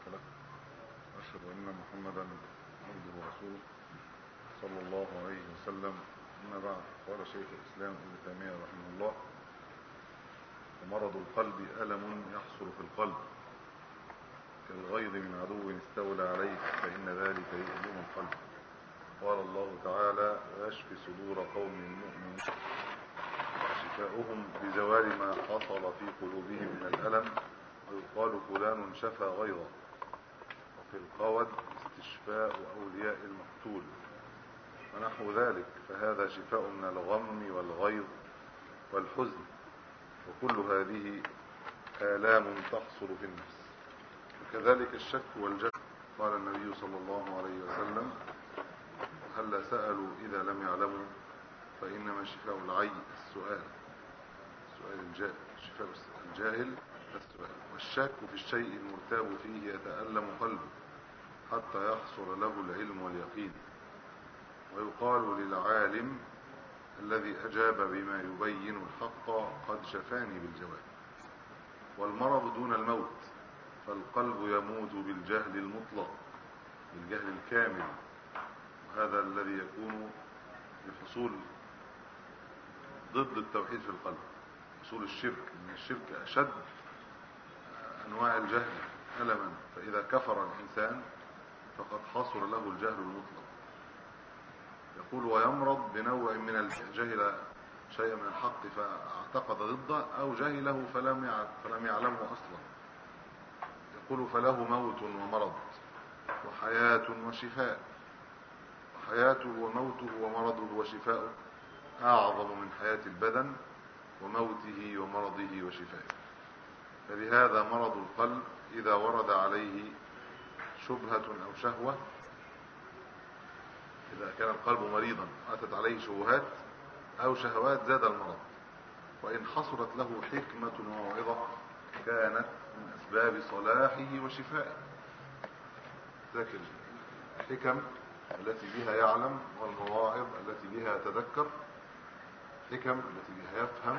له وأشهد أن محمدا عبده ورسوله صلى الله عليه وسلم أما بعد قال شيخ الإسلام ابن تيمية رحمه الله ومرض القلب ألم يحصل في القلب كالغيظ من عدو استولى عليه فإن ذلك يؤلم القلب قال الله تعالى ويشفي صدور قوم مؤمنين شفاؤهم بزوال ما حصل في قلوبهم من الألم ويقال فلان شفى غيظه وفي القود استشفاء أولياء المقتول ونحو ذلك فهذا شفاء من الغم والغيظ والحزن وكل هذه آلام تحصل في النفس وكذلك الشك والجهل قال النبي صلى الله عليه وسلم هل سألوا إذا لم يعلموا فإنما شفاء العي السؤال السؤال الجاهل شفاء الجاهل السؤال والشك في الشيء المرتاب فيه يتألم قلبه حتى يحصل له العلم واليقين ويقال للعالم الذي أجاب بما يبين الحق قد شفاني بالجواب والمرض دون الموت فالقلب يموت بالجهل المطلق بالجهل الكامل وهذا الذي يكون بحصول ضد التوحيد في القلب حصول الشرك ان الشرك اشد انواع الجهل الما فاذا كفر الانسان فقد حصل له الجهل المطلق يقول ويمرض بنوع من الجهل شيئا من الحق فاعتقد ضده او جهله فلم فلم يعلمه اصلا يقول فله موت ومرض وحياة وشفاء وحياته وموته ومرضه وشفاؤه أعظم من حياة البدن وموته ومرضه وشفائه فلهذا مرض القلب إذا ورد عليه شبهة أو شهوة إذا كان القلب مريضا أتت عليه شبهات أو شهوات زاد المرض وإن حصلت له حكمة وموعظة كانت من أسباب صلاحه وشفائه ذكر الحكم التي بها يعلم والمواعظ التي بها يتذكر الحكم التي بها يفهم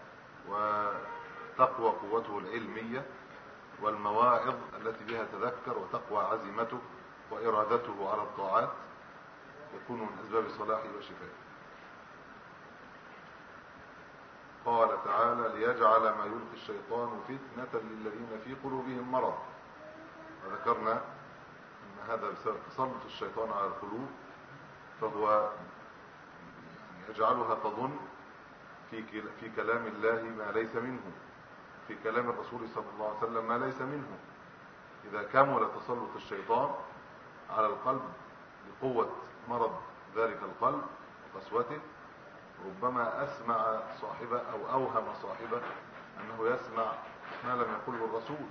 وتقوى قوته العلمية والمواعظ التي بها يتذكر وتقوى عزيمته وإرادته على الطاعات يكون من أسباب صلاحه وشفائه قال تعالى ليجعل ما يلقي الشيطان فتنة للذين في قلوبهم مرض وذكرنا أن هذا بسبب تسلط الشيطان على القلوب فهو يجعلها تظن في في كلام الله ما ليس منه في كلام الرسول صلى الله عليه وسلم ما ليس منه إذا كمل تسلط الشيطان على القلب لقوة مرض ذلك القلب وقسوته ربما أسمع صاحبه أو أوهم صاحبه أنه يسمع ما لم يقله الرسول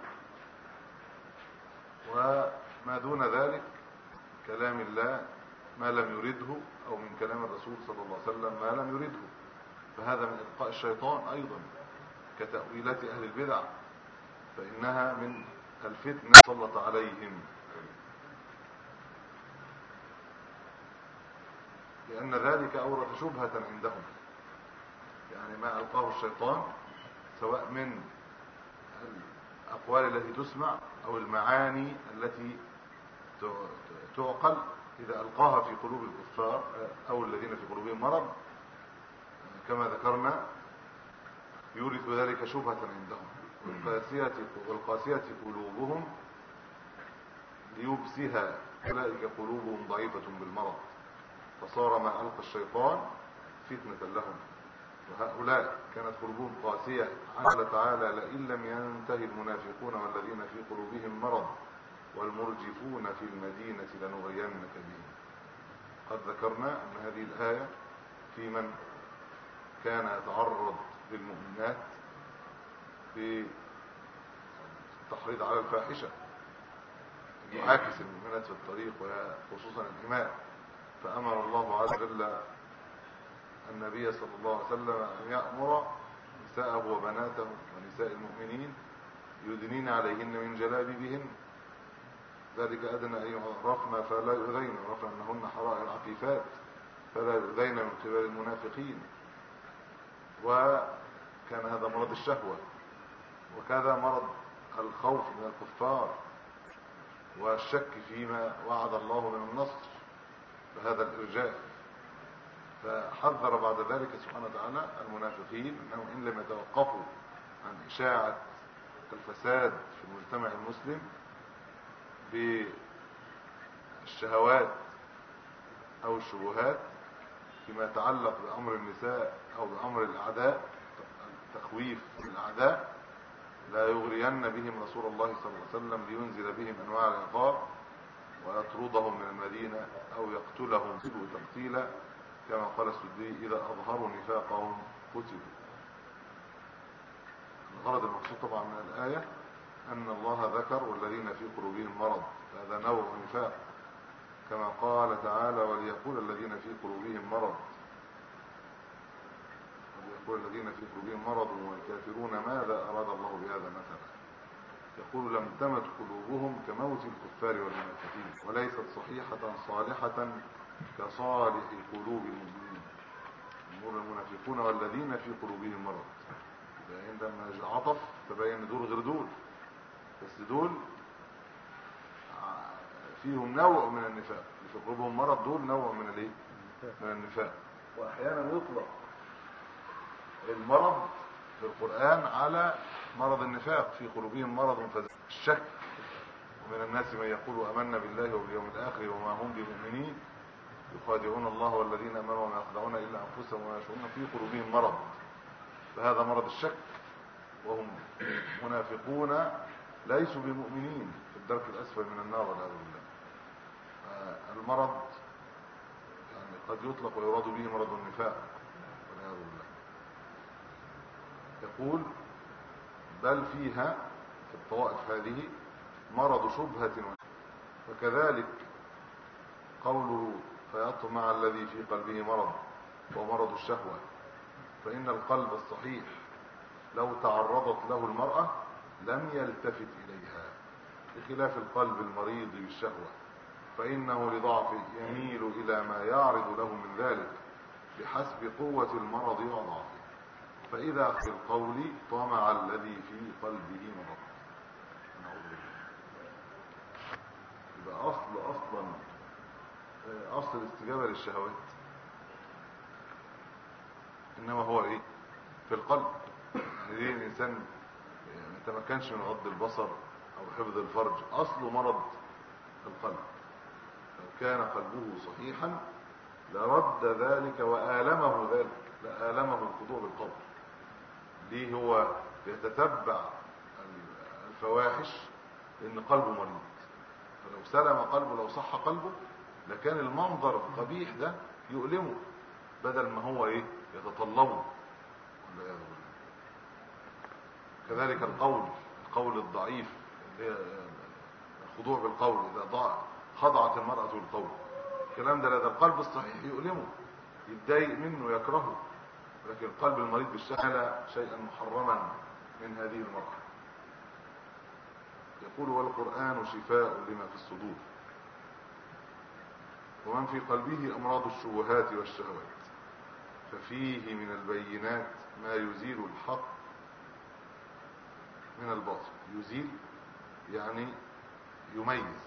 وما دون ذلك كلام الله ما لم يرده أو من كلام الرسول صلى الله عليه وسلم ما لم يرده فهذا من إلقاء الشيطان أيضا كتأويلات أهل البدع فإنها من الفتنة سلط عليهم لأن ذلك أورث شبهة عندهم يعني ما ألقاه الشيطان سواء من الأقوال التي تسمع أو المعاني التي تعقل إذا ألقاها في قلوب الكفار أو الذين في قلوبهم مرض كما ذكرنا يورث ذلك شبهة عندهم والقاسية, والقاسية قلوبهم ليبسها أولئك قلوبهم ضعيفة بالمرض فصار ما ألقى الشيطان فتنة لهم وهؤلاء كانت قلوبهم قاسية قال تعالى لئن لم ينتهي المنافقون والذين في قلوبهم مرض والمرجفون في المدينة لنغينك بهم قد ذكرنا أن هذه الآية في من كان يتعرض للمؤمنات بالتحريض على الفاحشة يعاكس المؤمنات في الطريق وخصوصا الإماء فأمر الله عز وجل النبي صلى الله عليه وسلم أن يأمر نساءه وبناته ونساء المؤمنين يدنين عليهن من جلابيبهن ذلك أدنى أن يعرفن فلا يؤذين عرفنا أنهن حرائر عفيفات فلا يؤذين من قبل المنافقين وكان هذا مرض الشهوة وكذا مرض الخوف من الكفار والشك فيما وعد الله من النصر بهذا الإرجاء فحذر بعد ذلك سبحانه وتعالى المنافقين أنهم إن لم يتوقفوا عن إشاعة الفساد في المجتمع المسلم بالشهوات أو الشبهات فيما يتعلق بأمر النساء أو بأمر الأعداء تخويف الأعداء لا يغرين بهم رسول الله صلى الله عليه وسلم لينزل بهم أنواع العقاب ويطردهم من المدينة أو يقتلهم تقتيلا كما قال السدي إذا أظهروا نفاقهم قتلوا الغرض المقصود طبعا من الآية أن الله ذكر والذين في قلوبهم مرض هذا نوع نفاق كما قال تعالى وليقول الذين في قلوبهم مرض وليقول الذين في قلوبهم مرض والكافرون ماذا أراد الله بهذا مثلا يقول لم تمت قلوبهم كموت الكفار والمنافقين وليست صحيحة صالحة كصالح قلوب المؤمنين المنافقون والذين في قلوبهم مرض عندما عطف تبين دول غير دول بس دول فيهم نوع من النفاق اللي في قلوبهم مرض دول نوع من الايه من النفاق واحيانا يطلق المرض في القرآن على مرض النفاق في قلوبهم مرض فالشك ومن الناس من يقول امنا بالله وباليوم الاخر وما هم بمؤمنين يخادعون الله والذين امنوا وما يخدعون الا انفسهم وما يشعرون في قلوبهم مرض فهذا مرض الشك وهم منافقون ليسوا بمؤمنين في الدرك الاسفل من النار والعياذ بالله المرض يعني قد يطلق ويراد به مرض النفاق والعياذ بالله يقول بل فيها في الطوائف هذه مرض شبهة فكذلك قوله فيطمع الذي في قلبه مرض وهو مرض الشهوة فإن القلب الصحيح لو تعرضت له المرأة لم يلتفت إليها بخلاف القلب المريض بالشهوة فإنه لضعف يميل إلى ما يعرض له من ذلك بحسب قوة المرض وضعفه فإذا في القول طمع الذي في قلبه مرض نعوذ بالله يبقى أصل أصلا أصل الاستجابة للشهوات إنما هو إيه في القلب يعني ليه الإنسان ما تمكنش من غض البصر أو حفظ الفرج أصله مرض في القلب لو كان قلبه صحيحا لرد ذلك وآلمه ذلك لآلمه الخضوع بالقول ليه هو يتتبع الفواحش لأن قلبه مريض فلو سلم قلبه لو صح قلبه لكان المنظر القبيح ده يؤلمه بدل ما هو ايه يتطلبه والعياذ بالله كذلك القول القول الضعيف الخضوع بالقول اذا ضاع خضعت المرأة بالقول الكلام ده لدى القلب الصحيح يؤلمه يتضايق منه يكرهه لكن القلب المريض بالشهلة شيئا محرما من هذه المرأة يقول والقرآن شفاء لما في الصدور ومن في قلبه أمراض الشبهات والشهوات ففيه من البينات ما يزيل الحق من الباطل يزيل يعني يميز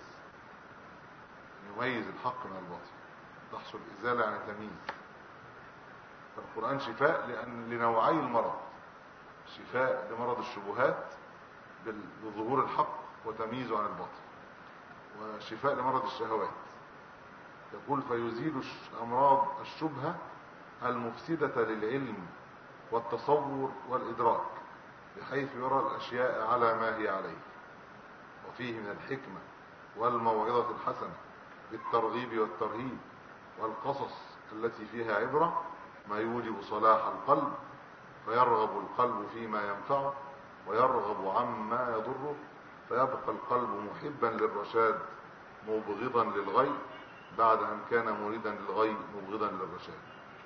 يميز الحق من الباطل تحصل إزالة يعني تمييز فالقرآن شفاء لأن لنوعي المرض شفاء لمرض الشبهات بظهور الحق وتمييزه عن الباطل وشفاء لمرض الشهوات يقول فيزيل أمراض الشبهة المفسدة للعلم والتصور والإدراك بحيث يرى الأشياء على ما هي عليه وفيه من الحكمة والموعظة الحسنة بالترغيب والترهيب والقصص التي فيها عبرة ما يوجب صلاح القلب فيرغب القلب فيما ينفعه ويرغب عما يضره فيبقى القلب محبا للرشاد مبغضا للغي بعد أن كان مريدا للغي مبغضا للرشاد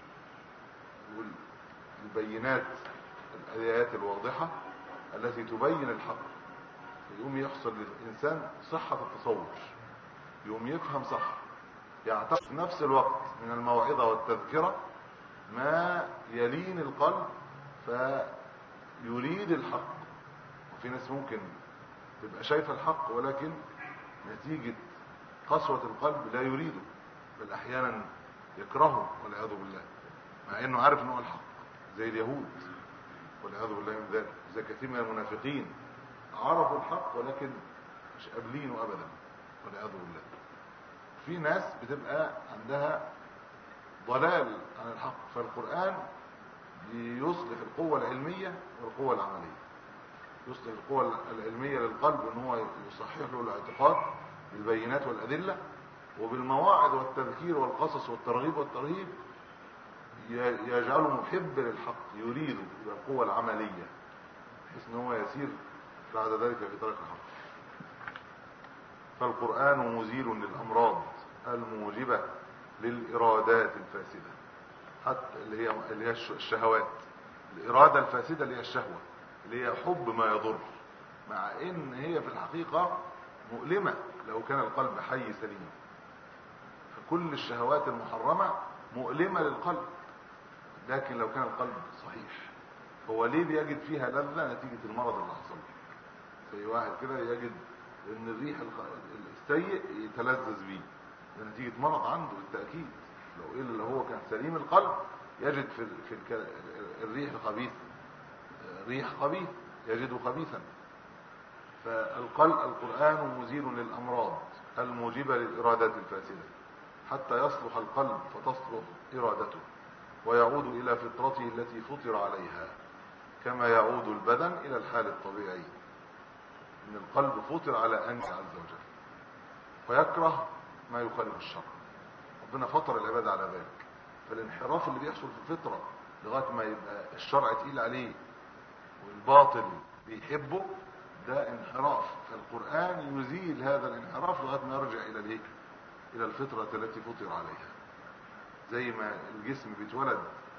البينات الآيات الواضحة التي تبين الحق يقوم يحصل للإنسان صحة التصور يقوم يفهم صح يعتقد في نفس الوقت من الموعظة والتذكرة ما يلين القلب فيريد الحق وفي ناس ممكن تبقى شايفة الحق ولكن نتيجة قسوة القلب لا يريده بل احيانا يكرهه والعياذ بالله مع انه عارف انه الحق زي اليهود والعياذ بالله من ذلك زي كثير من المنافقين عرفوا الحق ولكن مش قابلينه ابدا والعياذ بالله في ناس بتبقى عندها ضلال عن الحق فالقرآن بيصلح القوة العلمية والقوة العملية يصلح القوة العلمية للقلب ان هو يصحح له الاعتقاد بالبينات والأدلة وبالمواعظ والتذكير والقصص والترغيب والترهيب يجعله محب للحق يريده الى القوة العملية بحيث ان هو يسير بعد ذلك في طريق الحق فالقرآن مزيل للأمراض الموجبة للإرادات الفاسدة حتى اللي هي اللي هي الشهوات الإرادة الفاسدة اللي هي الشهوة اللي هي حب ما يضر مع ان هي في الحقيقة مؤلمة لو كان القلب حي سليم فكل الشهوات المحرمة مؤلمة للقلب لكن لو كان القلب صحيح هو ليه بيجد فيها لذة نتيجة المرض اللي حصل زي واحد كده يجد ان الريح السيء يتلذذ بيه ده نتيجة مرض عنده بالتأكيد لو ايه اللي هو كان سليم القلب يجد في في الريح الخبيث ريح خبيث يجده خبيثا فالقلب القرآن مزيل للأمراض الموجبة للإرادات الفاسدة حتى يصلح القلب فتصلح إرادته ويعود إلى فطرته التي فطر عليها كما يعود البدن إلى الحال الطبيعي إن القلب فطر على أنت عز وجل فيكره ما يخالف الشرع ربنا فطر العباد على ذلك فالانحراف اللي بيحصل في الفطرة لغاية ما يبقى الشرع تقيل عليه والباطل بيحبه ده انحراف فالقرآن يزيل هذا الانحراف لغاية ما يرجع إلى الايه إلى الفطرة التي فطر عليها زي ما الجسم بيتولد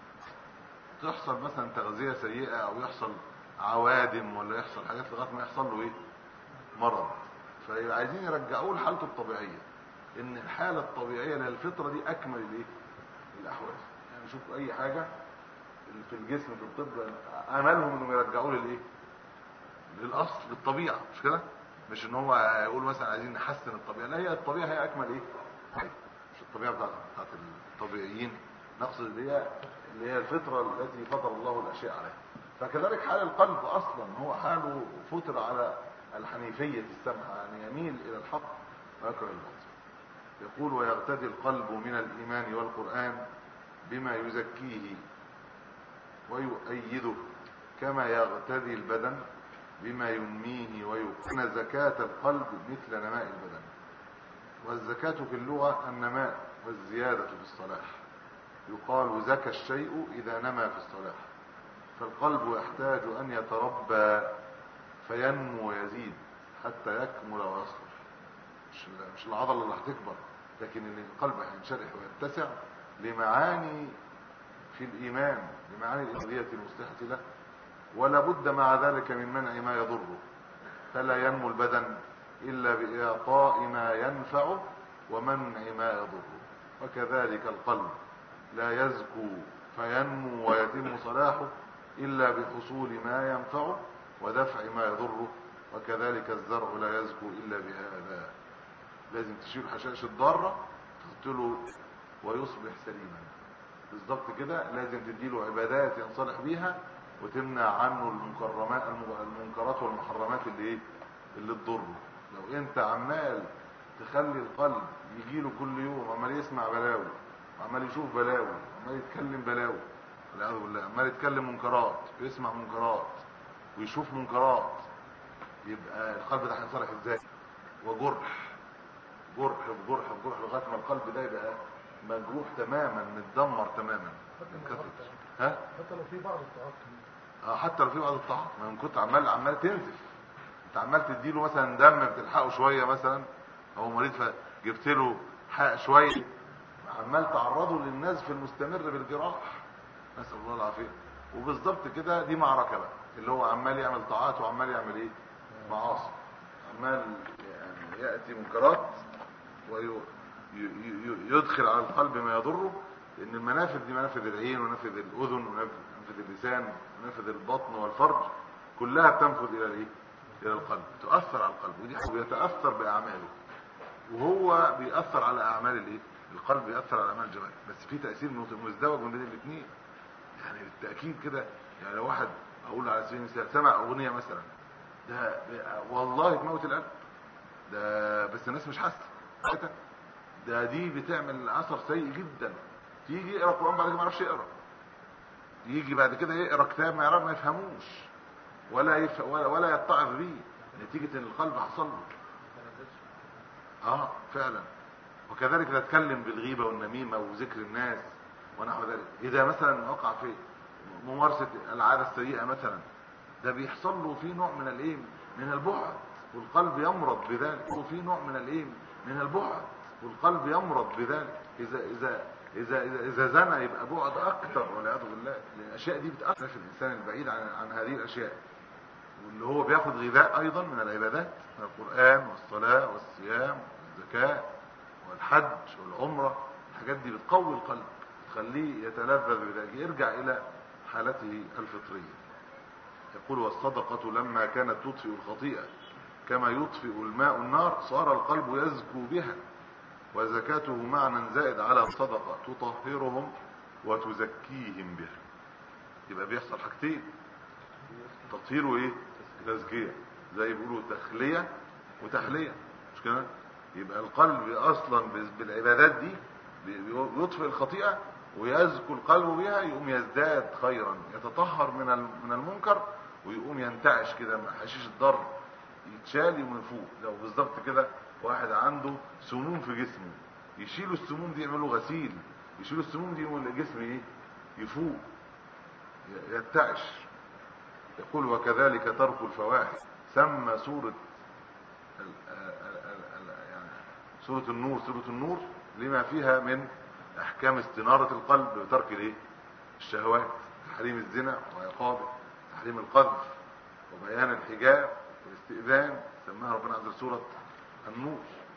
تحصل مثلا تغذية سيئة أو يحصل عوادم ولا يحصل حاجات لغاية ما يحصل له إيه مرض فعايزين يرجعوه لحالته الطبيعية ان الحالة الطبيعية للفطرة دي اكمل الايه الاحوال يعني شوفوا اي حاجة في الجسم في الطب املهم انهم يرجعوه للايه للاصل للطبيعة مش كده مش ان هو يقول مثلا عايزين نحسن الطبيعة لا هي الطبيعة هي اكمل ايه مش الطبيعة بتاعت بتاعت الطبيعيين نقصد اللي هي اللي هي الفطرة التي فطر الله الاشياء عليها فكذلك حال القلب اصلا هو حاله فطر على الحنيفية السمحة يعني يميل الى الحق ويكره الباطل يقول ويغتدي القلب من الإيمان والقرآن بما يزكيه ويؤيده كما يغتدي البدن بما ينميه ويقن زكاة القلب مثل نماء البدن والزكاة في اللغة النماء والزيادة في الصلاح يقال زكى الشيء إذا نمى في الصلاح فالقلب يحتاج أن يتربى فينمو ويزيد حتى يكمل ويصلح مش مش العضلة اللي هتكبر لكن ان القلب هينشرح ويتسع لمعاني في الايمان لمعاني الالهيه المصلحه له ولا بد مع ذلك من منع ما يضره فلا ينمو البدن الا باعطاء ما ينفعه ومنع ما يضره وكذلك القلب لا يزكو فينمو ويتم صلاحه الا بحصول ما ينفعه ودفع ما يضره وكذلك الزرع لا يزكو الا بهذا لازم تشيل حشائش الضاره تقتله ويصبح سليما بالظبط كده لازم تديله عبادات ينصلح بيها وتمنع عنه المكرمات المنكرات والمحرمات اللي ايه اللي تضره لو انت عمال تخلي القلب يجيله كل يوم عمال يسمع بلاوي وعمال يشوف بلاوي وعمال يتكلم بلاوي والعياذ بالله عمال يتكلم منكرات ويسمع منكرات ويشوف منكرات يبقى القلب ده هينصلح ازاي وجرح جرح بجرح بجرح لغايه ما القلب ده يبقى مجروح تماما متدمر تماما انكسر ها حتى لو في بعض الطاعات اه حتى لو في بعض الطاعات ما انا كنت عمال عمال تنزف انت عمال تديله مثلا دم بتلحقه شويه مثلا هو مريض فجبت له حق شويه عمال تعرضه للنزف المستمر بالجراح نسال الله العافيه وبالظبط كده دي معركه بقى اللي هو عمال يعمل طاعات وعمال يعمل ايه معاصي عمال يعني ياتي منكرات ويدخل على القلب ما يضره لان المنافذ دي منافذ العين ونافذ الاذن ونافذ اللسان ونافذ البطن والفرج كلها بتنفذ الى الايه الى القلب تؤثر على القلب ودي ويتاثر باعماله وهو بيأثر على اعمال الايه القلب بيأثر على اعمال الجوارح بس في تأثير مزدوج من بين الاثنين يعني بالتأكيد كده يعني لو واحد اقول على سبيل المثال سمع اغنية مثلا ده والله تموت القلب ده بس الناس مش حاسه كده ده دي بتعمل اثر سيء جدا تيجي يقرا القران بعد كده ما يعرفش يقرا يجي بعد كده يقرا كتاب ما يعرف ما يفهموش ولا يف... ولا, ولا يتعظ بيه نتيجه ان القلب حصل له اه فعلا وكذلك تتكلم بالغيبه والنميمه وذكر الناس ونحو ذلك اذا مثلا وقع في ممارسه العاده السيئه مثلا ده بيحصل له في نوع من الايه من البعد والقلب يمرض بذلك وفي نوع من الايه من البعد والقلب يمرض بذلك اذا اذا اذا اذا, إذا زنى يبقى بعد اكثر والعياذ بالله لان الاشياء دي بتاثر في الانسان البعيد عن عن هذه الاشياء واللي هو بياخد غذاء ايضا من العبادات من القران والصلاه والصيام والزكاه والحج والعمره الحاجات دي بتقوي القلب تخليه يتلذذ بذلك يرجع الى حالته الفطريه يقول والصدقه لما كانت تطفئ الخطيئه كما يطفئ الماء النار صار القلب يزكو بها وزكاته معنى زائد على الصدقة تطهرهم وتزكيهم بها يبقى بيحصل حاجتين تطهير وايه تزكية زي بيقولوا تخلية وتحلية مش كده يبقى القلب اصلا بالعبادات دي بيطفئ الخطيئة ويزكو القلب بها يقوم يزداد خيرا يتطهر من من المنكر ويقوم ينتعش كده حشيش الضر يتشال ويفوق لو بالظبط كده واحد عنده سموم في جسمه يشيلوا السموم دي يعملوا غسيل يشيلوا السموم دي والجسم ايه يفوق يرتعش يقول وكذلك ترك الفواحش سمى سورة ال ال ال يعني سورة النور سورة النور لما فيها من احكام استنارة القلب بترك الايه الشهوات تحريم الزنا وعقابه تحريم القذف وبيان الحجاب والاستئذان سماها ربنا عز وجل سورة النور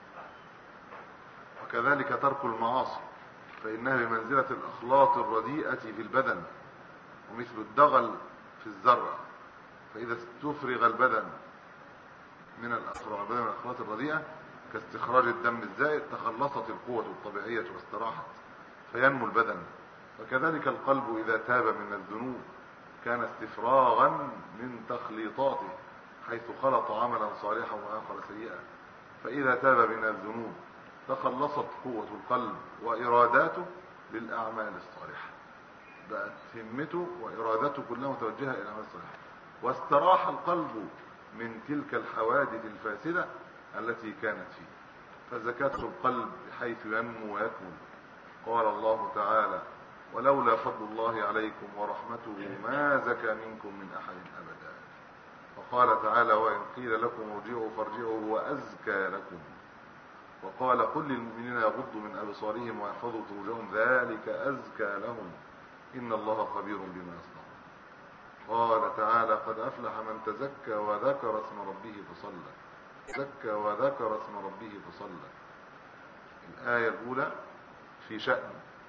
وكذلك ترك المعاصي فإنها بمنزلة الأخلاط الرديئة في البدن ومثل الدغل في الزرع فإذا استفرغ البدن من الأخلاط البدن من الأخلاط الرديئة كاستخراج الدم الزائد تخلصت القوة الطبيعية واستراحت فينمو البدن وكذلك القلب إذا تاب من الذنوب كان استفراغا من تخليطاته حيث خلط عملا صالحا وآخر سيئا فإذا تاب من الذنوب تخلصت قوة القلب وإراداته للأعمال الصالحة بقت همته وإرادته كلها متوجهة إلى الأعمال الصالحة واستراح القلب من تلك الحوادث الفاسدة التي كانت فيه فزكاة القلب بحيث ينمو ويكمل قال الله تعالى ولولا فضل الله عليكم ورحمته ما زكى منكم من أحد أبدا وقال تعالى وإن قيل لكم ارجعوا فارجعوا هو أزكى لكم وقال قل للمؤمنين يغضوا من أبصارهم ويحفظوا فروجهم ذلك أزكى لهم إن الله خبير بما يصنعون قال تعالى قد أفلح من تزكى وذكر اسم ربه فصلى زكى وذكر اسم ربه فصلى الآية الأولى في شأن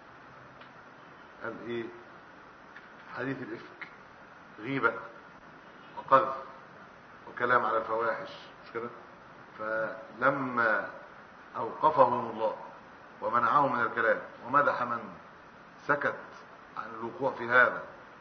قال إيه حديث الإفك غيبة وقذف وكلام على الفواحش مش كده فلما اوقفهم الله ومنعهم من الكلام ومدح من سكت عن الوقوع في هذا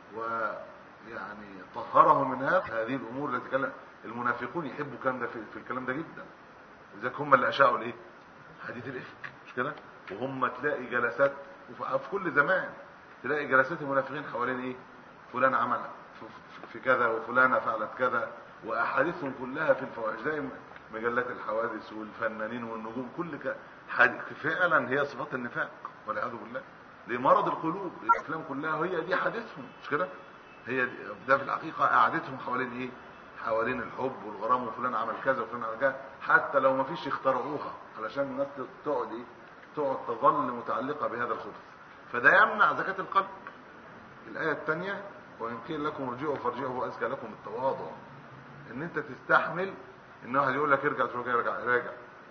ويعني طهرهم من هذا هذه الامور التي كلم المنافقون يحبوا الكلام ده في, في الكلام ده جدا لذلك هم اللي اشاعوا الايه حديث الافك مش كده وهم تلاقي جلسات وفي كل زمان تلاقي جلسات المنافقين حوالين ايه فلان عمل في كذا وفلانة فعلت كذا واحاديثهم كلها في الفواحش زي مجلات الحوادث والفنانين والنجوم كل ك... فعلا هي صفات النفاق والعياذ بالله لمرض القلوب الافلام كلها هي دي حديثهم مش كده هي دي ده في الحقيقه قعدتهم حوالين ايه حوالين الحب والغرام وفلان عمل كذا وفلان عمل كذا حتى لو ما فيش اخترعوها علشان الناس تقعد ايه تقعد تظل متعلقه بهذا الخبث فده يمنع زكاه القلب الايه الثانيه وان قيل لكم ارجعوا فارجعوا وازكى لكم التواضع ان انت تستحمل ان واحد يقول لك ارجع تقول ارجع راجع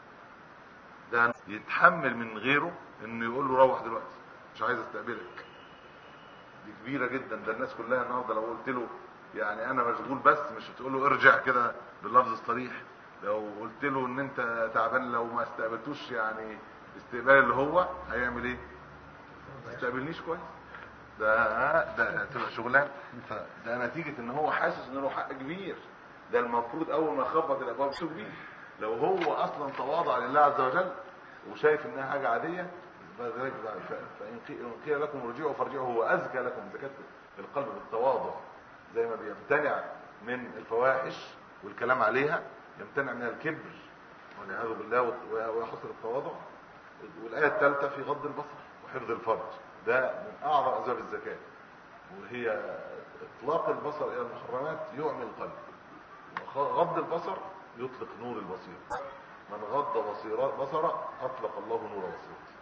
ده يتحمل من غيره انه يقول له روح دلوقتي مش عايز استقبلك دي كبيره جدا ده الناس كلها النهارده لو قلت له يعني انا مشغول بس مش هتقول له ارجع كده باللفظ الصريح لو قلت له ان انت تعبان لو ما استقبلتوش يعني استقبال اللي هو هيعمل ايه ما استقبلنيش كويس ده ده تبقى شغلان فده نتيجة ان هو حاسس ان له حق كبير ده المفروض اول ما يخبط الابواب شو كبير لو هو اصلا تواضع لله عز وجل وشايف انها حاجة عادية فذلك فان قيل لكم ارجعوا فارجعوا هو ازكى لكم زكاة القلب بالتواضع زي ما بيمتنع من الفواحش والكلام عليها يمتنع من الكبر والعياذ بالله ويحصل التواضع والايه الثالثه في غض البصر وحفظ الفرج ده من اعظم اسباب الزكاه وهي اطلاق البصر الى المحرمات يعمي القلب وغض البصر يطلق نور البصيره من غض بصيرات بصره اطلق الله نور بصيرته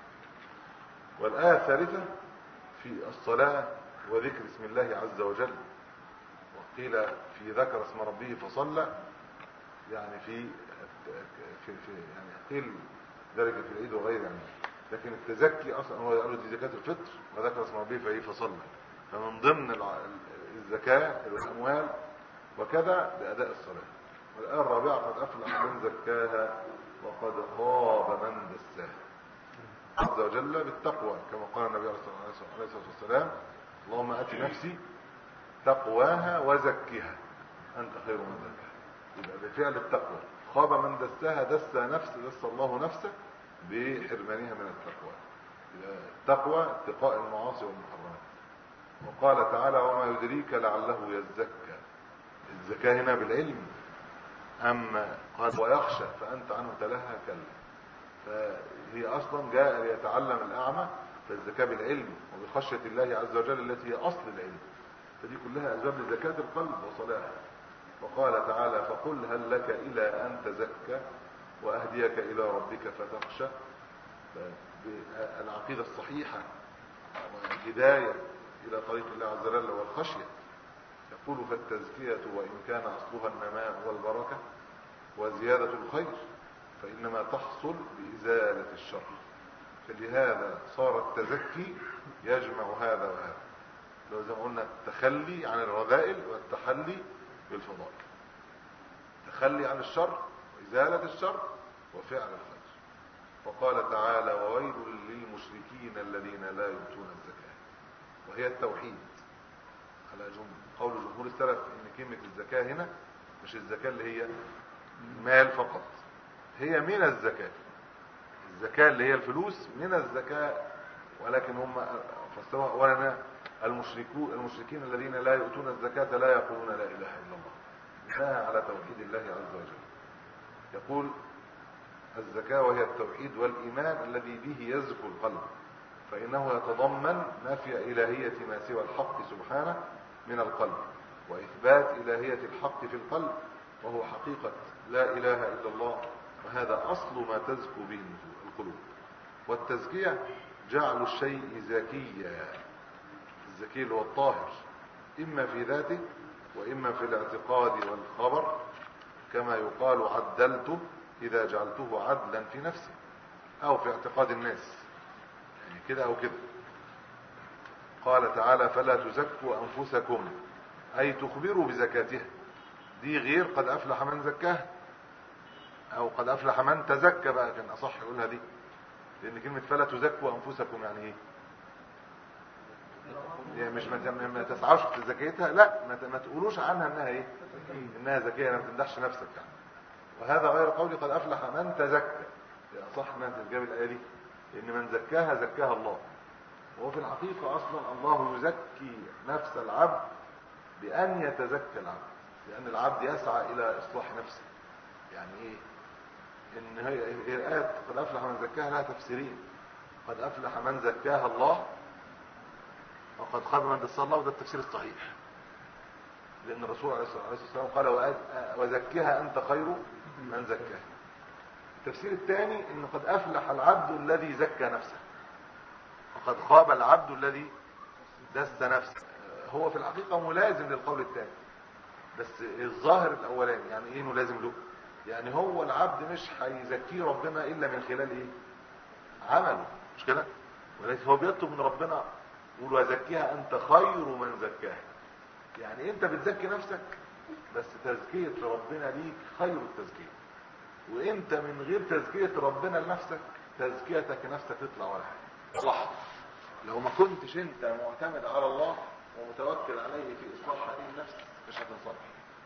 والايه الثالثه في الصلاه وذكر اسم الله عز وجل وقيل في ذكر اسم ربه فصلى يعني في في, في يعني قيل ذلك في العيد وغيره يعني لكن التزكي اصلا هو قالوا دي زكاه الفطر وذكر اسم ربه فايه فصلى فمن ضمن الزكاه الاموال وكذا باداء الصلاه والايه الرابعه قد افلح من زكاها وقد خاب من دساها عز وجل بالتقوى كما قال النبي عليه الصلاه والسلام اللهم ات نفسي تقواها وزكها انت خير من زكاها يبقى بفعل التقوى خاب من دساها دس نفس دس الله نفسه بحرمانها من التقوى التقوى اتقاء المعاصي والمحرمات وقال تعالى وما يدريك لعله يزكى الزكاة هنا بالعلم أما قال ويخشى فأنت عنه تلهى كلا فهي أصلا جاء ليتعلم الأعمى فالزكاة بالعلم وبخشية الله عز وجل التي هي أصل العلم فدي كلها أسباب لزكاة القلب وصلاحه وقال تعالى فقل هل لك إلى أن تزكى وأهديك إلى ربك فتخشى العقيدة الصحيحة والهداية إلى طريق الله عز وجل والخشية يقول فالتزكية وإن كان أصلها النماء والبركة وزيادة الخير فإنما تحصل بإزالة الشر فلهذا صار التزكي يجمع هذا وهذا لو زي ما قلنا التخلي عن الرذائل والتحلي بالفضائل تخلي عن الشر وإزالة الشر وفعل الخير وقال تعالى وويل للمشركين الذين لا يؤتون الزكاة وهي التوحيد على جمهور قول جمهور السلف ان كلمة الزكاة هنا مش الزكاة اللي هي مال فقط هي من الزكاة الزكاة اللي هي الفلوس من الزكاة ولكن هم فسروها اولا المشركون المشركين الذين لا يؤتون الزكاة لا يقولون لا اله الا الله نهى على توحيد الله عز وجل يقول الزكاة وهي التوحيد والإيمان الذي به يزكو القلب فإنه يتضمن نفي إلهية ما سوى الحق سبحانه من القلب وإثبات إلهية الحق في القلب وهو حقيقة لا إله إلا الله وهذا أصل ما تزكو به القلوب والتزكية جعل الشيء زكيا الزكي اللي هو الطاهر إما في ذاته وإما في الاعتقاد والخبر كما يقال عدلته إذا جعلته عدلا في نفسه أو في اعتقاد الناس يعني كده أو كده قال تعالى فلا تزكوا أنفسكم أي تخبروا بزكاتها دي غير قد أفلح من زكاها أو قد أفلح من تزكى بقى كان أصح يقولها دي لأن كلمة فلا تزكوا أنفسكم يعني إيه يعني مش ما تسعوش في زكيتها لا ما تقولوش عنها انها ايه انها زكيه ما تمدحش نفسك يعني وهذا غير قولي قد افلح من تزكى صح ما انت جاب الايه دي ان من زكاها زكاها الله وهو في الحقيقه اصلا الله يزكي نفس العبد بان يتزكى العبد لان العبد يسعى الى اصلاح نفسه يعني ايه ان هي الايه قد افلح من زكاها لها تفسيرين قد افلح من زكاها الله وقد خاب من دس الله وده التفسير الصحيح لأن الرسول عليه الصلاة والسلام قال وزكها أنت خير من زكاها التفسير الثاني أنه قد أفلح العبد الذي زكى نفسه وقد خاب العبد الذي دس نفسه هو في الحقيقة ملازم للقول الثاني بس الظاهر الأولاني يعني إيه ملازم له يعني هو العبد مش هيزكيه ربنا إلا من خلال إيه عمله مش كده ولكن هو بيطلب من ربنا يقول وزكيها انت خير من زكاها يعني انت بتزكي نفسك بس تزكية ربنا ليك خير التزكية وانت من غير تزكية ربنا لنفسك تزكيتك لنفسك تطلع ولا حاجة صح لو ما كنتش انت معتمد على الله ومتوكل عليه في اصلاح هذه النفس مش هتنصلح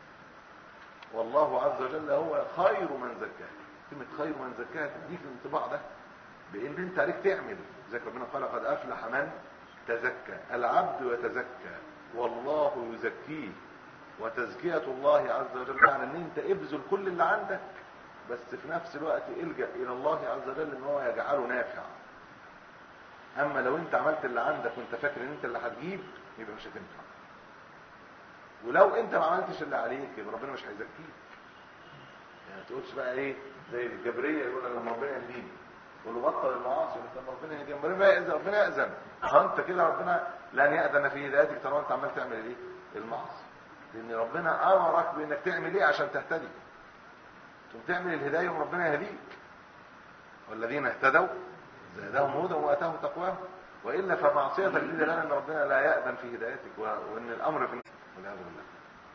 والله عز وجل هو خير من زكاها كلمة خير من زكاها تديك الانطباع ده بان انت عليك تعمل زي ربنا قال قد افلح من تزكى العبد يتزكى والله يزكيه وتزكية الله عز وجل معنى ان انت ابذل كل اللي عندك بس في نفس الوقت الجأ الى الله عز وجل ان هو يجعله نافع اما لو انت عملت اللي عندك وانت فاكر ان انت اللي هتجيب يبقى مش هتنفع ولو انت ما عملتش اللي عليك يبقى ربنا مش هيزكيك يعني ما تقولش بقى ايه زي الجبريه يقول لما ربنا يهديني يقول له بطل المعاصي لما ربنا يهديني ربنا يأذن ربنا يأذن انت كده ربنا لن يأذن في هدايتك طالما انت عمال تعمل ايه المعصيه لان ربنا امرك بانك تعمل ايه عشان تهتدي تقوم تعمل الهدايه وربنا يهديك والذين اهتدوا زادهم هدى واتاهم تقواهم والا فمعصيتك دي دلاله ان ربنا لا يأذن في هدايتك وان الامر في والعياذ بالله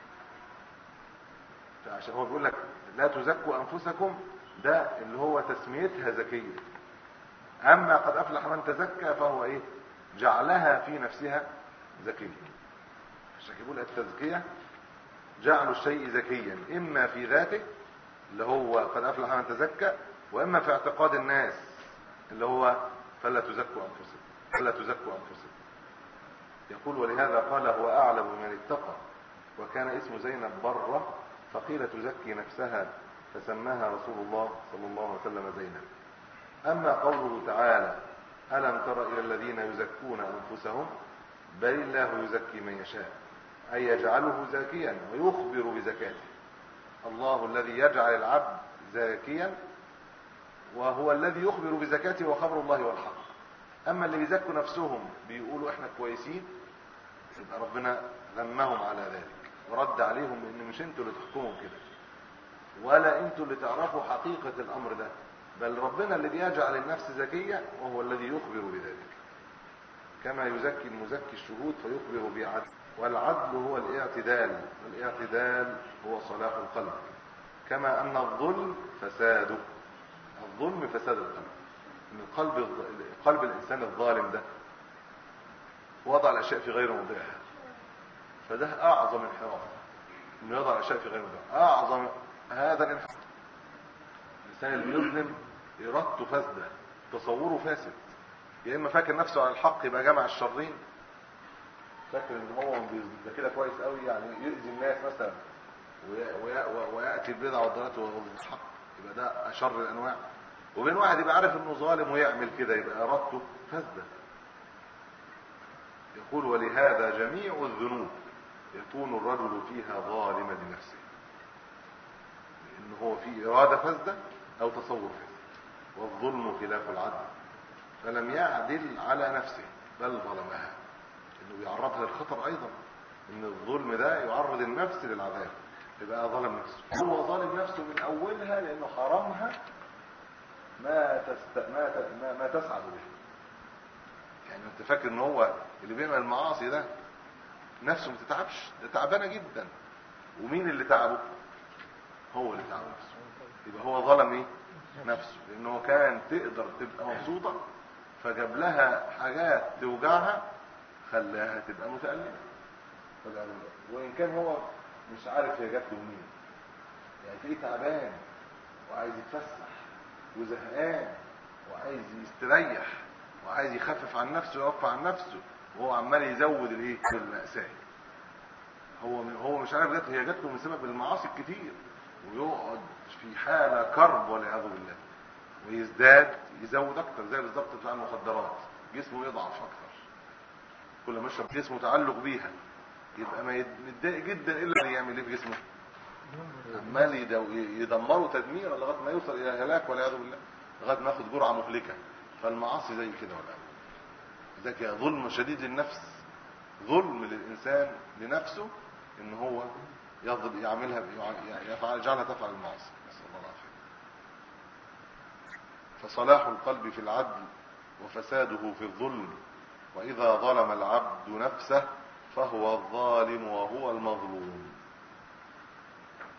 فعشان هو بيقول لك لا تزكوا انفسكم ده اللي هو تسميتها زكيه اما قد افلح من تزكى فهو ايه جعلها في نفسها زكيه عشان يقول التزكيه جعل الشيء زكيا اما في ذاته اللي هو قد افلح من تزكى واما في اعتقاد الناس اللي هو فلا تزكوا انفسكم فلا تزكوا انفسكم يقول ولهذا قال هو اعلم من اتقى وكان اسم زينب بره فقيل تزكي نفسها فسماها رسول الله صلى الله عليه وسلم زينب اما قوله تعالى الم تر الى الذين يزكون انفسهم بل الله يزكي من يشاء اي يجعله زاكيا ويخبر بزكاته الله الذي يجعل العبد زاكيا وهو الذي يخبر بزكاته وخبر الله والحق اما اللي بيزكوا نفسهم بيقولوا احنا كويسين يبقى ربنا ذمهم على ذلك ورد عليهم ان مش انتوا اللي تحكموا كده ولا انتوا اللي تعرفوا حقيقة الامر ده بل ربنا اللي بيجعل النفس زكية وهو الذي يخبر بذلك كما يزكي المزكي الشهود فيخبر بعدل والعدل هو الاعتدال والاعتدال هو صلاح القلب كما ان الظلم فساده الظلم فساد القلب ان القلب قلب الانسان الظالم ده وضع الاشياء في غير موضعها فده اعظم انحراف انه يضع الاشياء في غير موضعها اعظم هذا الانحراف الانسان اللي بيظلم ارادته فاسده تصوره فاسد يا اما فاكر نفسه على الحق يبقى جمع الشرين فاكر ان هو ده كده كويس قوي يعني يؤذي الناس مثلا وياتي البدع والضلالات والحق يبقى ده اشر الانواع وبين واحد يبقى عارف انه ظالم ويعمل كده يبقى ارادته فاسده يقول ولهذا جميع الذنوب يكون الرجل فيها ظالما لنفسه لان هو في اراده فاسده او تصور فاسد والظلم خلاف العدل فلم يعدل على نفسه بل ظلمها انه بيعرضها للخطر ايضا ان الظلم ده يعرض النفس للعذاب يبقى ظلم نفسه هو ظالم نفسه من اولها لانه حرمها ما تست... ما ت... ما, ما تسعد به يعني انت فاكر ان هو اللي بيعمل المعاصي ده نفسه ما تتعبش ده تعبانه جدا ومين اللي تعبه هو اللي تعب نفسه يبقى هو ظلم ايه نفسه لانه كان تقدر تبقى مبسوطه فجاب لها حاجات توجعها خلاها تبقى متألمة وإن كان هو مش عارف هي جات له منين يعني تلاقيه تعبان وعايز يتفسح وزهقان وعايز يستريح وعايز يخفف عن نفسه ويرفع عن نفسه وهو عمال يزود الايه المأساة هو هو مش عارف جات هي جات له من سبب المعاصي الكتير ويقعد في حالة كرب والعياذ بالله ويزداد يزود اكتر زي بالظبط بتاع المخدرات جسمه يضعف اكتر كل ما يشرب جسمه تعلق بيها يبقى ما متضايق جدا الا اللي يعمل ايه في جسمه عمال يدمره تدميرا لغايه ما يوصل الى هلاك والعياذ بالله لغايه ما ياخد جرعه مهلكه فالمعاصي زي كده ولا ذاك ظلم شديد للنفس ظلم للانسان لنفسه ان هو يضل يعملها يفعل يجعلها تفعل المعاصي نسال الله العافيه فصلاح القلب في العدل وفساده في الظلم وإذا ظلم العبد نفسه فهو الظالم وهو المظلوم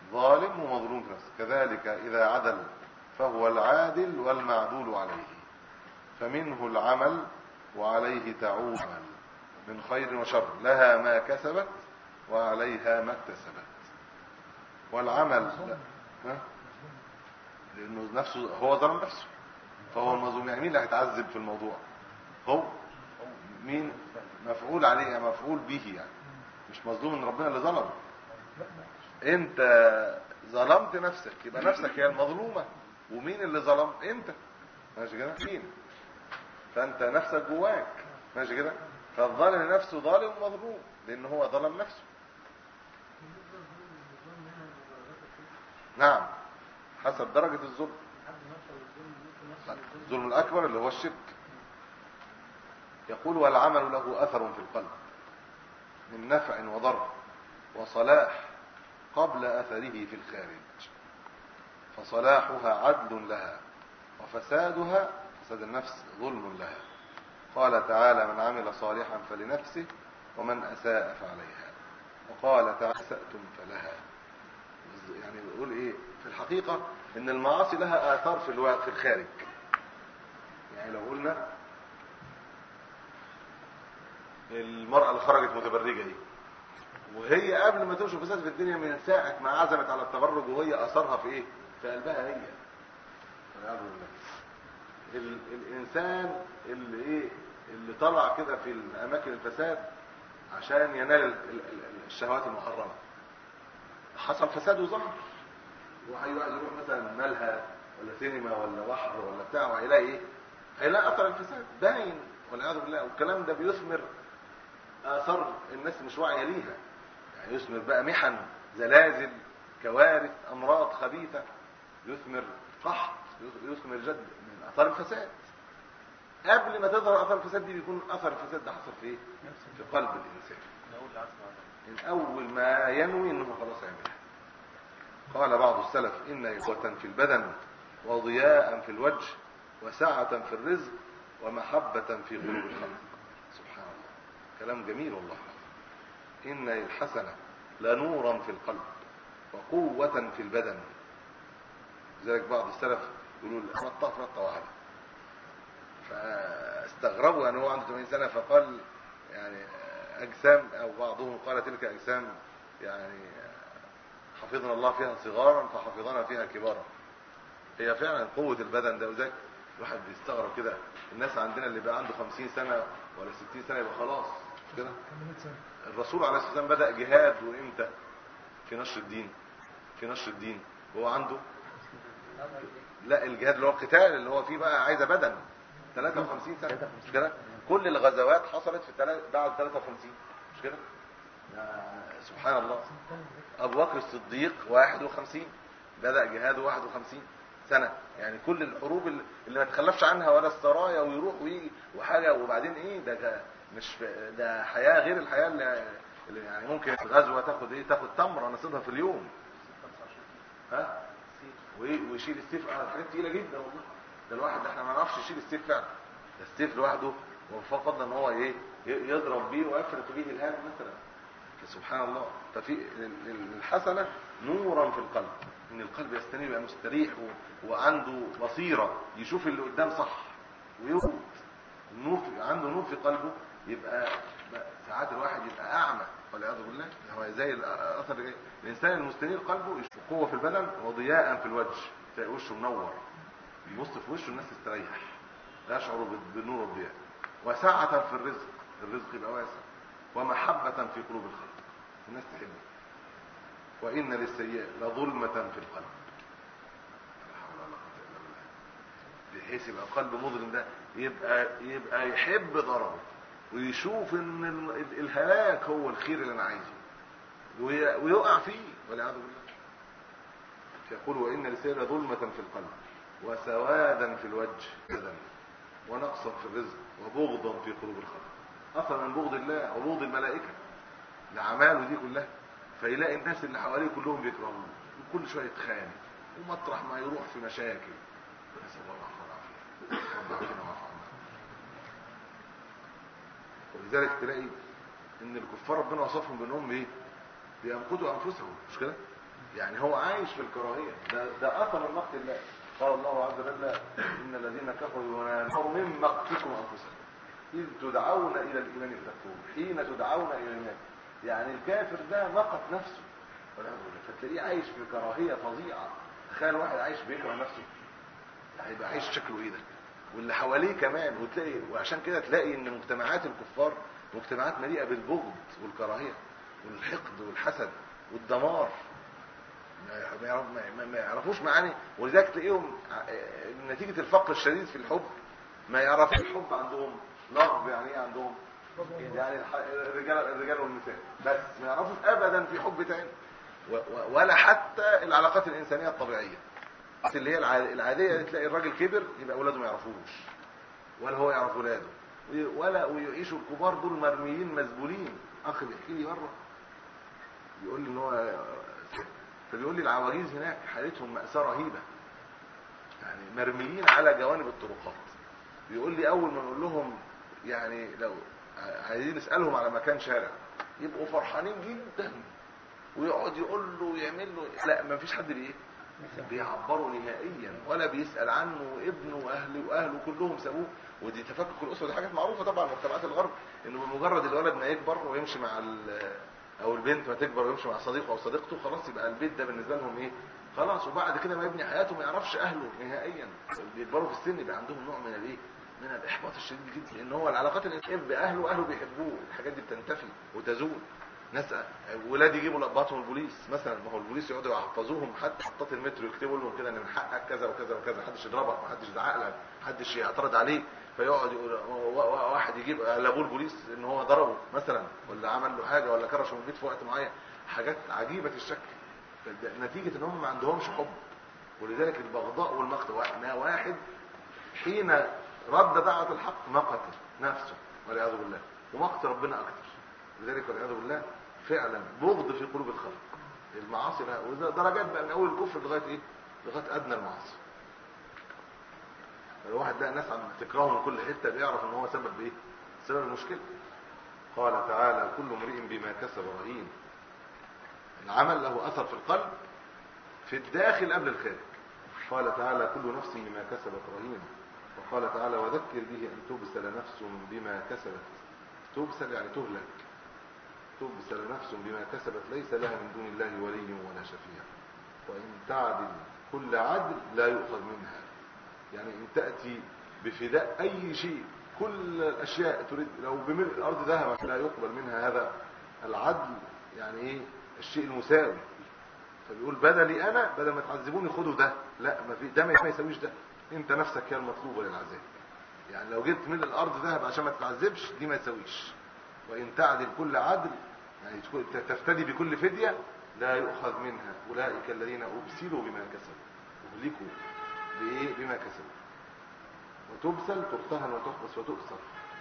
ظالم ومظلوم في نفسه كذلك إذا عدل فهو العادل والمعدول عليه فمنه العمل وعليه تعود من خير وشر لها ما كسبت وعليها ما اكتسبت والعمل ها؟ لانه نفسه هو ظلم نفسه فهو المظلوم يعني مين اللي هيتعذب في الموضوع هو مين مفعول عليه يعني مفعول به يعني مش مظلوم ان ربنا اللي ظلمه انت ظلمت نفسك يبقى نفسك هي المظلومه ومين اللي ظلم انت ماشي كده مين فانت نفسك جواك ماشي كده فالظالم نفسه ظالم ومظلوم لان هو ظلم نفسه نعم حسب درجة الظلم الظلم الأكبر اللي هو الشرك يقول والعمل له أثر في القلب من نفع وضر وصلاح قبل أثره في الخارج فصلاحها عدل لها وفسادها فساد النفس ظلم لها قال تعالى من عمل صالحا فلنفسه ومن أساء فعليها وقال تعالى أسأتم فلها يعني بيقول ايه في الحقيقة ان المعاصي لها آثار في الوقت في الخارج يعني لو قلنا المرأة اللي خرجت متبرجة دي وهي قبل ما تمشي فساد في الدنيا من ساعة ما عزمت على التبرج وهي أثرها في ايه في قلبها هي والعياذ بالله ال- الانسان اللي ايه اللي طلع كده في اماكن الفساد عشان ينال ال- ال- ال- الشهوات المحرمه حصل فساد وظهر وهيروح يروح مثلا ملهى ولا سينما ولا بحر ولا بتاع وهيلاقي ايه هيلاقي اثر الفساد باين والعياذ بالله والكلام ده بيثمر اثار الناس مش واعيه ليها يعني يثمر بقى محن زلازل كوارث امراض خبيثه يثمر قحط يثمر جد من اثار الفساد قبل ما تظهر اثار الفساد دي بيكون اثر الفساد ده حصل في ايه في قلب الانسان من اول ما ينوي انه خلاص يعملها قال بعض السلف ان قوة في البدن وضياء في الوجه وسعة في الرزق ومحبة في قلوب الخلق سبحان الله كلام جميل والله ان الحسنة لنورا في القلب وقوة في البدن لذلك بعض السلف يقولوا رطة رطة واحدة فاستغربوا يعني هو عنده 80 سنة فقال يعني أجسام أو بعضهم قال تلك أجسام يعني حفظنا الله فيها صغارا فحفظنا فيها كبارا هي فعلا قوة البدن ده وذاك الواحد بيستغرب كده الناس عندنا اللي بقى عنده 50 سنة ولا 60 سنة يبقى خلاص مش كده الرسول عليه الصلاة والسلام بدأ جهاد وإمتى في نشر الدين في نشر الدين وهو عنده لا الجهاد اللي هو القتال اللي هو فيه بقى عايزه بدن 53 سنه مش كده كل الغزوات حصلت في التلا... بعد 53 مش كده آه، سبحان الله ابو بكر الصديق 51 بدا جهاده 51 سنه يعني كل الحروب اللي اللي ما تخلفش عنها ولا السرايا ويروح ويجي وحاجه وبعدين ايه ده ده مش في- ده حياه غير الحياه اللي اللي يعني ممكن في غزوه تاخد ايه تاخد تمره نصيبها في اليوم ها وإيه؟ ويشيل السيف على حاجات تقيله جدا والله ده الواحد ده احنا ما نعرفش يشيل السيف فعلا ده السيف لوحده وفضل ان هو ايه ي- يضرب بيه ويفرق به الهام مثلا سبحان الله ففي ال- ال- الحسنه نورا في القلب ان القلب يستنير يبقى مستريح و- وعنده بصيره يشوف اللي قدام صح ويرد النور في عنده نور في قلبه يبقى بقى ساعات الواحد يبقى اعمى والعياذ بالله هو زي الاثر اللي جاي. الانسان المستنير قلبه يشوف قوه في البدن وضياء في الوجه تلاقي وشه منور يبص في وشه الناس تستريح يشعر بال- بالنور والضياء وسعة في الرزق الرزق يبقى واسع ومحبة في قلوب الخلق الناس تحبه وإن للسيئة لظلمة في القلب لا حول ولا قوة إلا بالله بحيث يبقى قلب مظلم ده يبقى يبقى يحب ضرره ويشوف ان ال- ال- الهلاك هو الخير اللي انا عايزه وي- ويقع فيه والعياذ بالله يقول وان للسيئة ظلمة في القلب وسوادا في الوجه بدن ونقصا في الرزق وبغضا في قلوب الخلق اثر من بغض الله وبغض الملائكه لاعماله دي كلها فيلاقي الناس اللي حواليه كلهم بيكرهوه وكل شويه يتخانق ومطرح ما يروح في مشاكل نسال الله العفو والعافيه ربنا يعافينا ويعفو عنا ولذلك تلاقي ان الكفار ربنا وصفهم بانهم ايه بينقذوا انفسهم مش كده يعني هو عايش في الكراهيه ده ده اثر من مقت الله قال الله عز وجل ان الذين كفروا ينالون من مقتكم انفسكم اذ تدعون الى الايمان فتكفرون حين تدعون الى الايمان يعني الكافر ده مقت نفسه والعياذ بالله. فتلاقيه عايش في كراهيه فظيعه تخيل واحد عايش بيكره نفسه هيبقى عايش شكله ايه ده واللي حواليه كمان وتلاقي وعشان كده تلاقي ان مجتمعات الكفار مجتمعات مليئه بالبغض والكراهيه والحقد والحسد والدمار ما يعرف- ما يعرف- ما- ما يعرفوش معاني ولذلك تلاقيهم ع- نتيجه الفقر الشديد في الحب ما يعرفوش الحب عندهم لغب يعني ايه عندهم يعني الح- الرجال الرجال والنساء بس ما يعرفوش ابدا في حب تاني و- و- ولا حتى العلاقات الانسانيه الطبيعيه اللي هي الع- العاديه تلاقي الراجل كبر يبقى اولاده ما يعرفوش ولا هو يعرف اولاده وي- ولا ويعيشوا الكبار دول مرميين مذبولين اخ بيحكي لي مره بيقول لي ان هو فبيقول لي العواجيز هناك حالتهم مأساة رهيبة يعني مرميين على جوانب الطرقات بيقول لي اول ما نقول لهم يعني لو عايزين نسألهم على مكان شارع يبقوا فرحانين جدا ويقعد يقول له ويعمل له لا ما فيش حد بايه بيعبروا نهائيا ولا بيسأل عنه وابنه واهله واهله كلهم سابوه ودي تفكك الاسره دي حاجات معروفه طبعا في مجتمعات الغرب انه بمجرد الولد ما يكبر ويمشي مع ال- او البنت ما تكبر ويمشي مع صديقه او صديقته خلاص يبقى البيت ده بالنسبه لهم ايه خلاص وبعد كده ما يبني حياته ما يعرفش اهله نهائيا بيكبروا في السن يبقى عندهم نوع من الايه من الاحباط الشديد جدا لان هو العلاقات اللي بتحب باهله اهله بيحبوه الحاجات دي بتنتفي وتزول ناس ولاد يجيبوا لقباتهم البوليس مثلا ما هو البوليس يقعدوا يحفظوهم حتى محطات المترو يكتبوا لهم كده ان من حقك كذا وكذا وكذا محدش يضربك محدش يزعق لك محدش يعترض عليه فيقعد يقول و- و- واحد يجيب لابوه البوليس ان هو ضربه مثلا ولا عمل له حاجه ولا كرشه من البيت في وقت معين حاجات عجيبه الشكل فده نتيجه ان هم ما عندهمش حب ولذلك البغضاء والمقت ما واحد حين رد دعوه الحق مقت نفسه والعياذ بالله ومقت ربنا اكتر لذلك والعياذ بالله فعلا بغض في قلوب الخلق المعاصي لها وده درجات بقى من اول الكفر لغايه ايه لغايه ادنى المعاصي الواحد لقى ناس عم تكرهه من كل حته بيعرف ان هو سبب ايه سبب المشكله قال تعالى كل امرئ بما كسب رهين العمل له اثر في القلب في الداخل قبل الخارج قال تعالى كل نفس بما كسبت رهين وقال تعالى وذكر به ان تبسل نفس بما كسبت تبسل يعني تهلك تبسل نفس بما كسبت ليس لها من دون الله ولي ولا شفيع وإن تعدل كل عدل لا يؤخذ منها يعني إن تأتي بفداء أي شيء كل الأشياء تريد لو بملء الأرض ذهب لا يقبل منها هذا العدل يعني إيه الشيء المساوي فبيقول بدلي أنا بدل ما تعذبوني خدوا ده لا ما في ده ما يساويش ده أنت نفسك هي المطلوبة للعذاب يعني لو جبت ملء الأرض ذهب عشان ما تتعذبش دي ما يساويش وإن تعدل كل عدل يعني تكون- تفتدي بكل فدية لا يؤخذ منها أولئك الذين أبسلوا بما كسبوا أهلكوا بإيه بما كسبوا وتبسل ترتهن وتحبس وتؤسر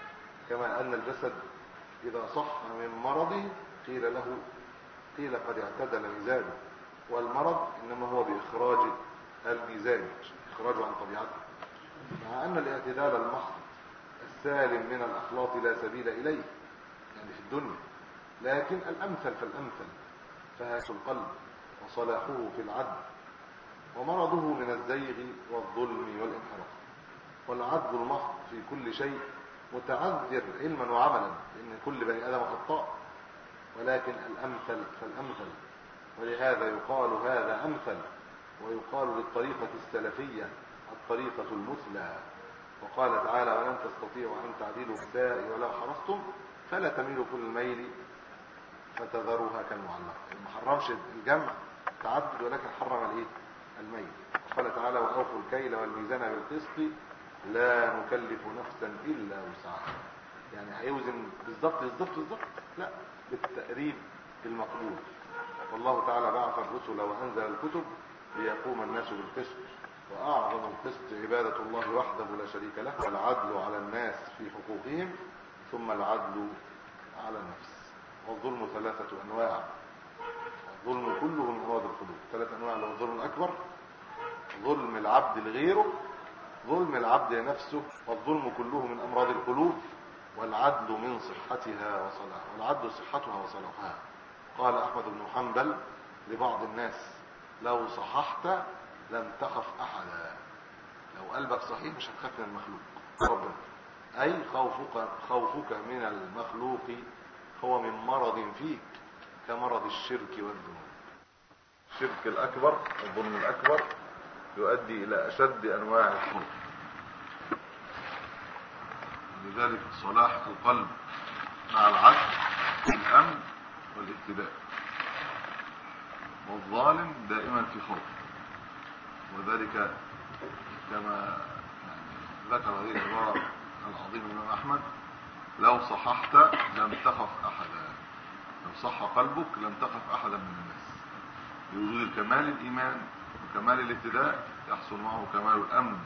كما أن الجسد إذا صح من مرضه قيل له قيل قد اعتدل ميزانه والمرض إنما هو بإخراج الميزان إخراجه عن طبيعته مع أن الاعتدال المحض السالم من الأخلاط لا سبيل إليه يعني في الدنيا لكن الأمثل فالأمثل فهاس القلب وصلاحه في العدل ومرضه من الزيغ والظلم والانحراف والعدل المحض في كل شيء متعذر علما وعملا لأن كل بني آدم خطاء ولكن الأمثل فالأمثل ولهذا يقال هذا أمثل ويقال للطريقة السلفية الطريقة المثلى وقال تعالى ولن تستطيعوا أن تعدلوا الساء ولو حرصتم فلا تميلوا كل الميل فتذروها كالمعلقة يعني ما حرمش الجمع تعدد ولكن حرم الايه الميل وقال تعالى وأوفوا الكيل والميزان بالقسط لا نكلف نفسا إلا وسعها يعني هيوزن بالظبط بالظبط بالظبط لا بالتقريب المقبول والله تعالى بعث الرسل وأنزل الكتب ليقوم الناس بالقسط وأعظم القسط عبادة الله وحده لا شريك له والعدل على الناس في حقوقهم ثم العدل على النفس والظلم ثلاثة أنواع الظلم كله من أمراض القلوب ثلاث أنواع له الظلم الأكبر ظلم العبد لغيره ظلم العبد لنفسه والظلم كله من أمراض القلوب والعدل من صحتها وصلاحها والعدل صحتها وصلاحها قال أحمد بن حنبل لبعض الناس لو صححت لم تخف أحدا لو قلبك صحيح مش هتخاف من المخلوق ربنا أي خوفك, خوفك من المخلوق هو من مرض فيك كمرض الشرك والذنوب الشرك الأكبر الظلم الأكبر يؤدي إلى أشد أنواع الخوف لذلك صلاح القلب مع العدل الأمن والاهتداء والظالم دائما في خوف وذلك كما يعني ذكر هذه العبارة العظيم الإمام أحمد لو صححت لم تخف أحدا لو صح قلبك لم تخف أحدا من الناس بوجود كمال الإيمان وكمال الاهتداء يحصل معه كمال الأمن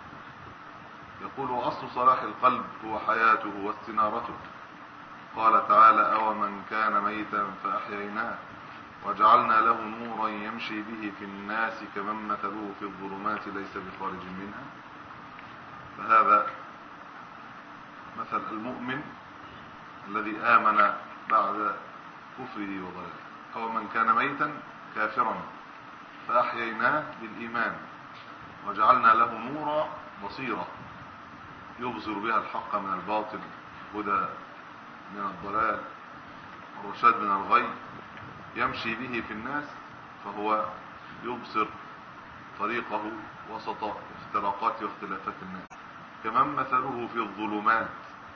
يقول وأصل صلاح القلب هو حياته واستنارته قال تعالى أو من كان ميتا فأحييناه وجعلنا له نورا يمشي به في الناس كمن مثله في الظلمات ليس بخارج منها فهذا مثل المؤمن الذي آمن بعد كفره وضلاله أو من كان ميتا كافرا فأحييناه بالإيمان وجعلنا له نورا بصيرا يبصر بها الحق من الباطل هدى من الضلال والرشاد من الغي يمشي به في الناس فهو يبصر طريقه وسط افتراقات واختلافات الناس كمن مثله في الظلمات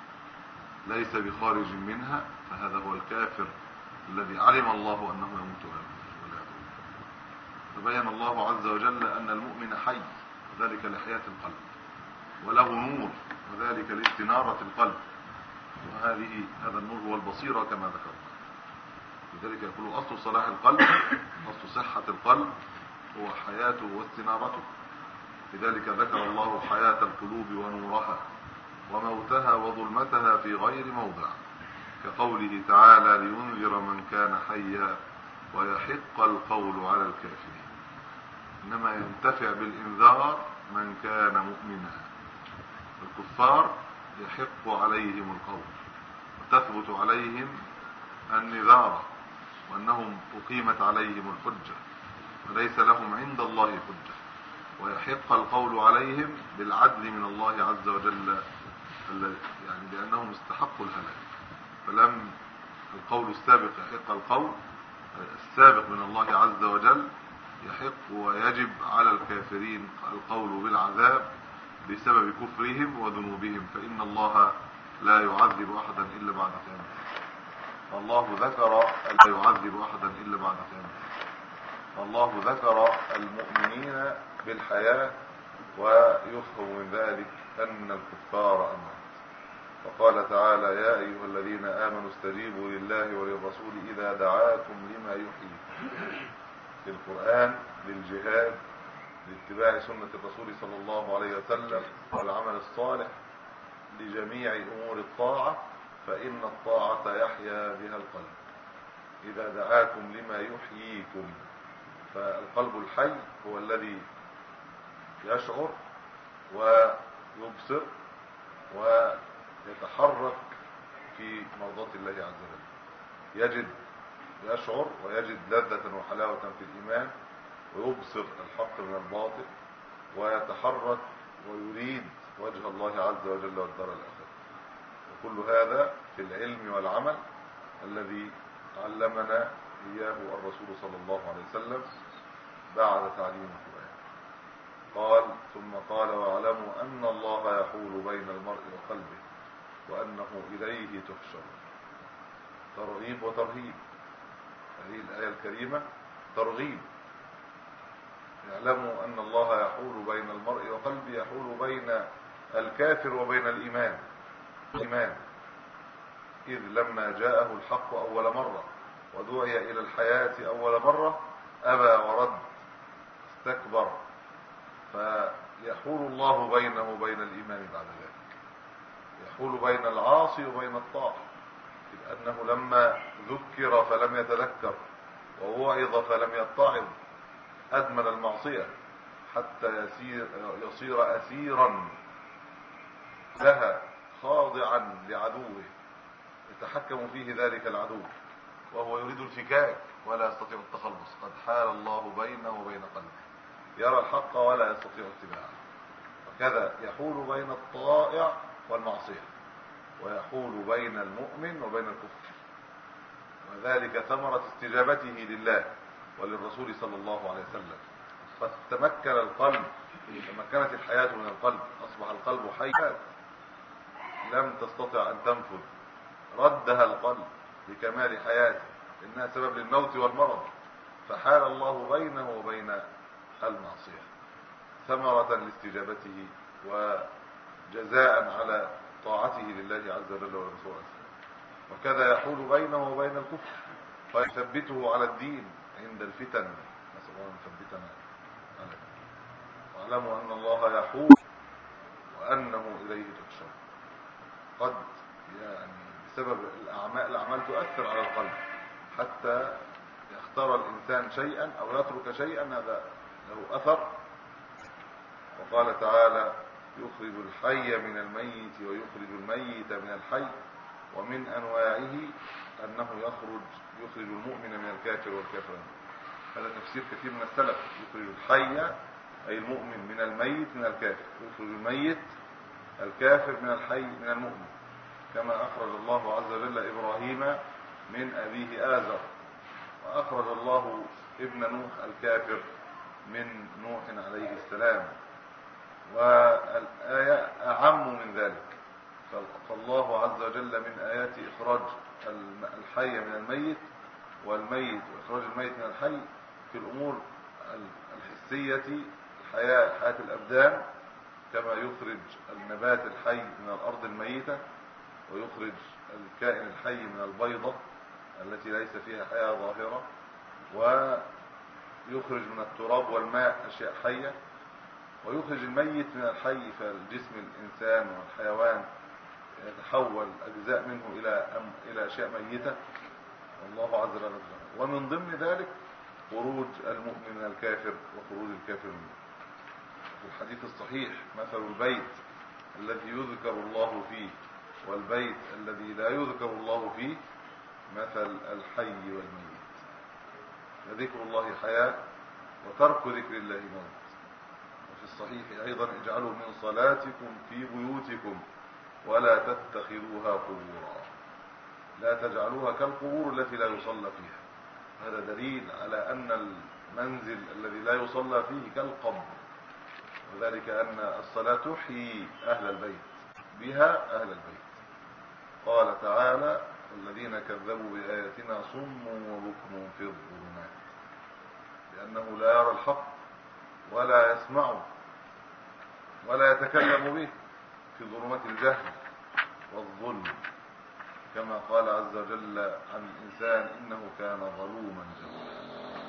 ليس بخارج منها فهذا هو الكافر الذي علم الله أنه يموت ولا فبين الله عز وجل أن المؤمن حي ذلك لحياة القلب وله نور وذلك لاستنارة القلب وهذه هذا النور هو البصيرة كما ذكرنا لذلك يقول أصل صلاح القلب أصل صحة القلب هو حياته واستنارته لذلك ذكر الله حياة القلوب ونورها وموتها وظلمتها في غير موضع كقوله تعالى لينذر من كان حيا ويحق القول على الكافرين إنما ينتفع بالإنذار من كان مؤمنا الكفار يحق عليهم القول وتثبت عليهم النذارة وأنهم أقيمت عليهم الحجة وليس لهم عند الله حجة ويحق القول عليهم بالعدل من الله عز وجل يعني لأنهم استحقوا الهلاك فلم القول السابق يحق القول السابق من الله عز وجل يحق ويجب على الكافرين القول بالعذاب بسبب كفرهم وذنوبهم فإن الله لا يعذب أحدا إلا بعد قيامته فالله ذكر لا يعذب أحدا إلا بعد قيامته فالله ذكر المؤمنين بالحياة ويفهم من ذلك أن الكفار أموات وقال تعالى يا أيها الذين آمنوا استجيبوا لله وللرسول إذا دعاكم لما يحييكم في القرآن للجهاد لاتباع سنة الرسول صلى الله عليه وسلم والعمل الصالح لجميع أمور الطاعة فإن الطاعة يحيا بها القلب إذا دعاكم لما يحييكم فالقلب الحي هو الذي يشعر ويبصر ويتحرك في مرضاة الله عز وجل يجد يشعر ويجد لذة وحلاوة في الإيمان ويبصر الحق من الباطل ويتحرك ويريد وجه الله عز وجل والدار الآخرة وكل هذا في العلم والعمل الذي علمنا إياه الرسول صلى الله عليه وسلم بعد تعليم القرآن قال ثم قال واعلموا أن الله يحول بين المرء وقلبه وأنه إليه تحشر ترغيب وترهيب هذه الآية الكريمة ترغيب اعلموا أن الله يحول بين المرء وقلبه يحول بين الكافر وبين الإيمان الإيمان إذ لما جاءه الحق أول مرة ودعي إلى الحياة أول مرة أبى ورد استكبر فيحول الله بينه وبين الإيمان بعد ذلك يحول بين العاصي وبين الطاعة إذ أنه لما ذكر فلم يتذكر ووعظ فلم يتعظ أدمن المعصية حتى يسير, يصير أسيرا لها خاضعا لعدوه يتحكم فيه ذلك العدو وهو يريد الفكاك ولا يستطيع التخلص قد حال الله بينه وبين قلبه يرى الحق ولا يستطيع اتباعه وكذا يحول بين الطائع والمعصية ويحول بين المؤمن وبين الكفر وذلك ثمرة استجابته لله وللرسول صلى الله عليه وسلم قد تمكن القلب تمكنت الحياة من القلب أصبح القلب حياة لم تستطع أن تنفذ ردها القلب لكمال حياته إنها سبب للموت والمرض فحال الله بينه وبين المعصية ثمرة لاستجابته وجزاء على طاعته لله عز وجل ورسوله وكذا يحول بينه وبين الكفر فيثبته على الدين عند الفتن نسأل الله أن يثبتنا على واعلموا أن الله يحول وأنه إليه تحشر قد يعني بسبب الأعمال, الأعمال تؤثر على القلب حتى يختار الإنسان شيئا أو يترك شيئا هذا له أثر وقال تعالى يخرج الحي من الميت ويخرج الميت من الحي ومن أنواعه أنه يخرج يخرج المؤمن من الكافر والكافر هذا تفسير كثير من السلف يخرج الحي أي المؤمن من الميت من الكافر يخرج الميت الكافر من الحي من المؤمن كما أخرج الله عز وجل إبراهيم من أبيه آزر وأخرج الله ابن نوح الكافر من نوح عليه السلام والآية أعم من ذلك فالله عز وجل من آيات إخراج الحي من الميت والميت وإخراج الميت من الحي في الأمور الحسية الحياة حياة الأبدان كما يخرج النبات الحي من الأرض الميتة ويخرج الكائن الحي من البيضة التي ليس فيها حياة ظاهرة ويخرج من التراب والماء أشياء حية ويخرج الميت من الحي فالجسم الإنسان والحيوان يتحول أجزاء منه إلى أم إلى أشياء ميتة والله عز وجل ومن ضمن ذلك خروج المؤمن من الكافر وخروج الكافر منه في الحديث الصحيح مثل البيت الذي يذكر الله فيه والبيت الذي لا يذكر الله فيه مثل الحي والميت فذكر الله حياة وترك ذكر الله موت وفي الصحيح أيضا اجعلوا من صلاتكم في بيوتكم ولا تتخذوها قبورا لا تجعلوها كالقبور التي لا يصلى فيها هذا دليل على أن المنزل الذي لا يصلى فيه كالقبر وذلك أن الصلاة تحيي أهل البيت بها أهل البيت قال تعالى الذين كذبوا بآياتنا صم وبكم في الظلمات لأنه لا يرى الحق ولا يسمعه ولا يتكلم به في ظلمات الجهل والظلم كما قال عز وجل عن الإنسان إنه كان ظلوما جهولا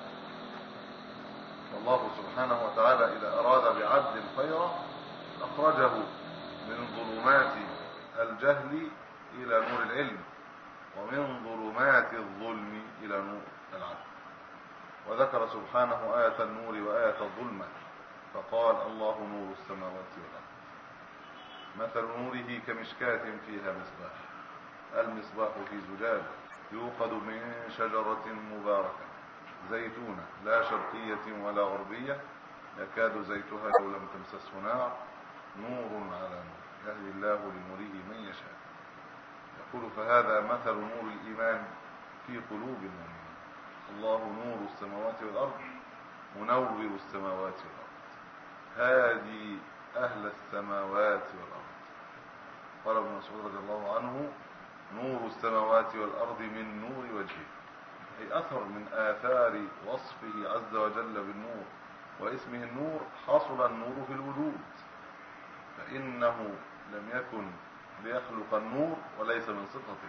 والله سبحانه وتعالى إذا أراد بعبد خيرا أخرجه من ظلمات الجهل إلى نور العلم ومن ظلمات الظلم إلى نور العدل وذكر سبحانه آية النور وآية الظلمة فقال الله نور السماوات والأرض مثل نوره كمشكاة فيها مصباح المصباح في زجاج يوقد من شجرة مباركة زيتونة لا شرقية ولا غربية يكاد زيتها لو لم تمسسه نار نور على نور يهدي الله لنوره من يشاء يقول فهذا مثل نور الإيمان في قلوب المؤمنين الله نور السماوات والأرض منور السماوات والأرض هادي أهل السماوات والأرض قال ابن مسعود رضي الله عنه نور السماوات والأرض من نور وجهه أي أثر من آثار وصفه عز وجل بالنور واسمه النور حصل النور في الوجود فإنه لم يكن ليخلق النور وليس من صفته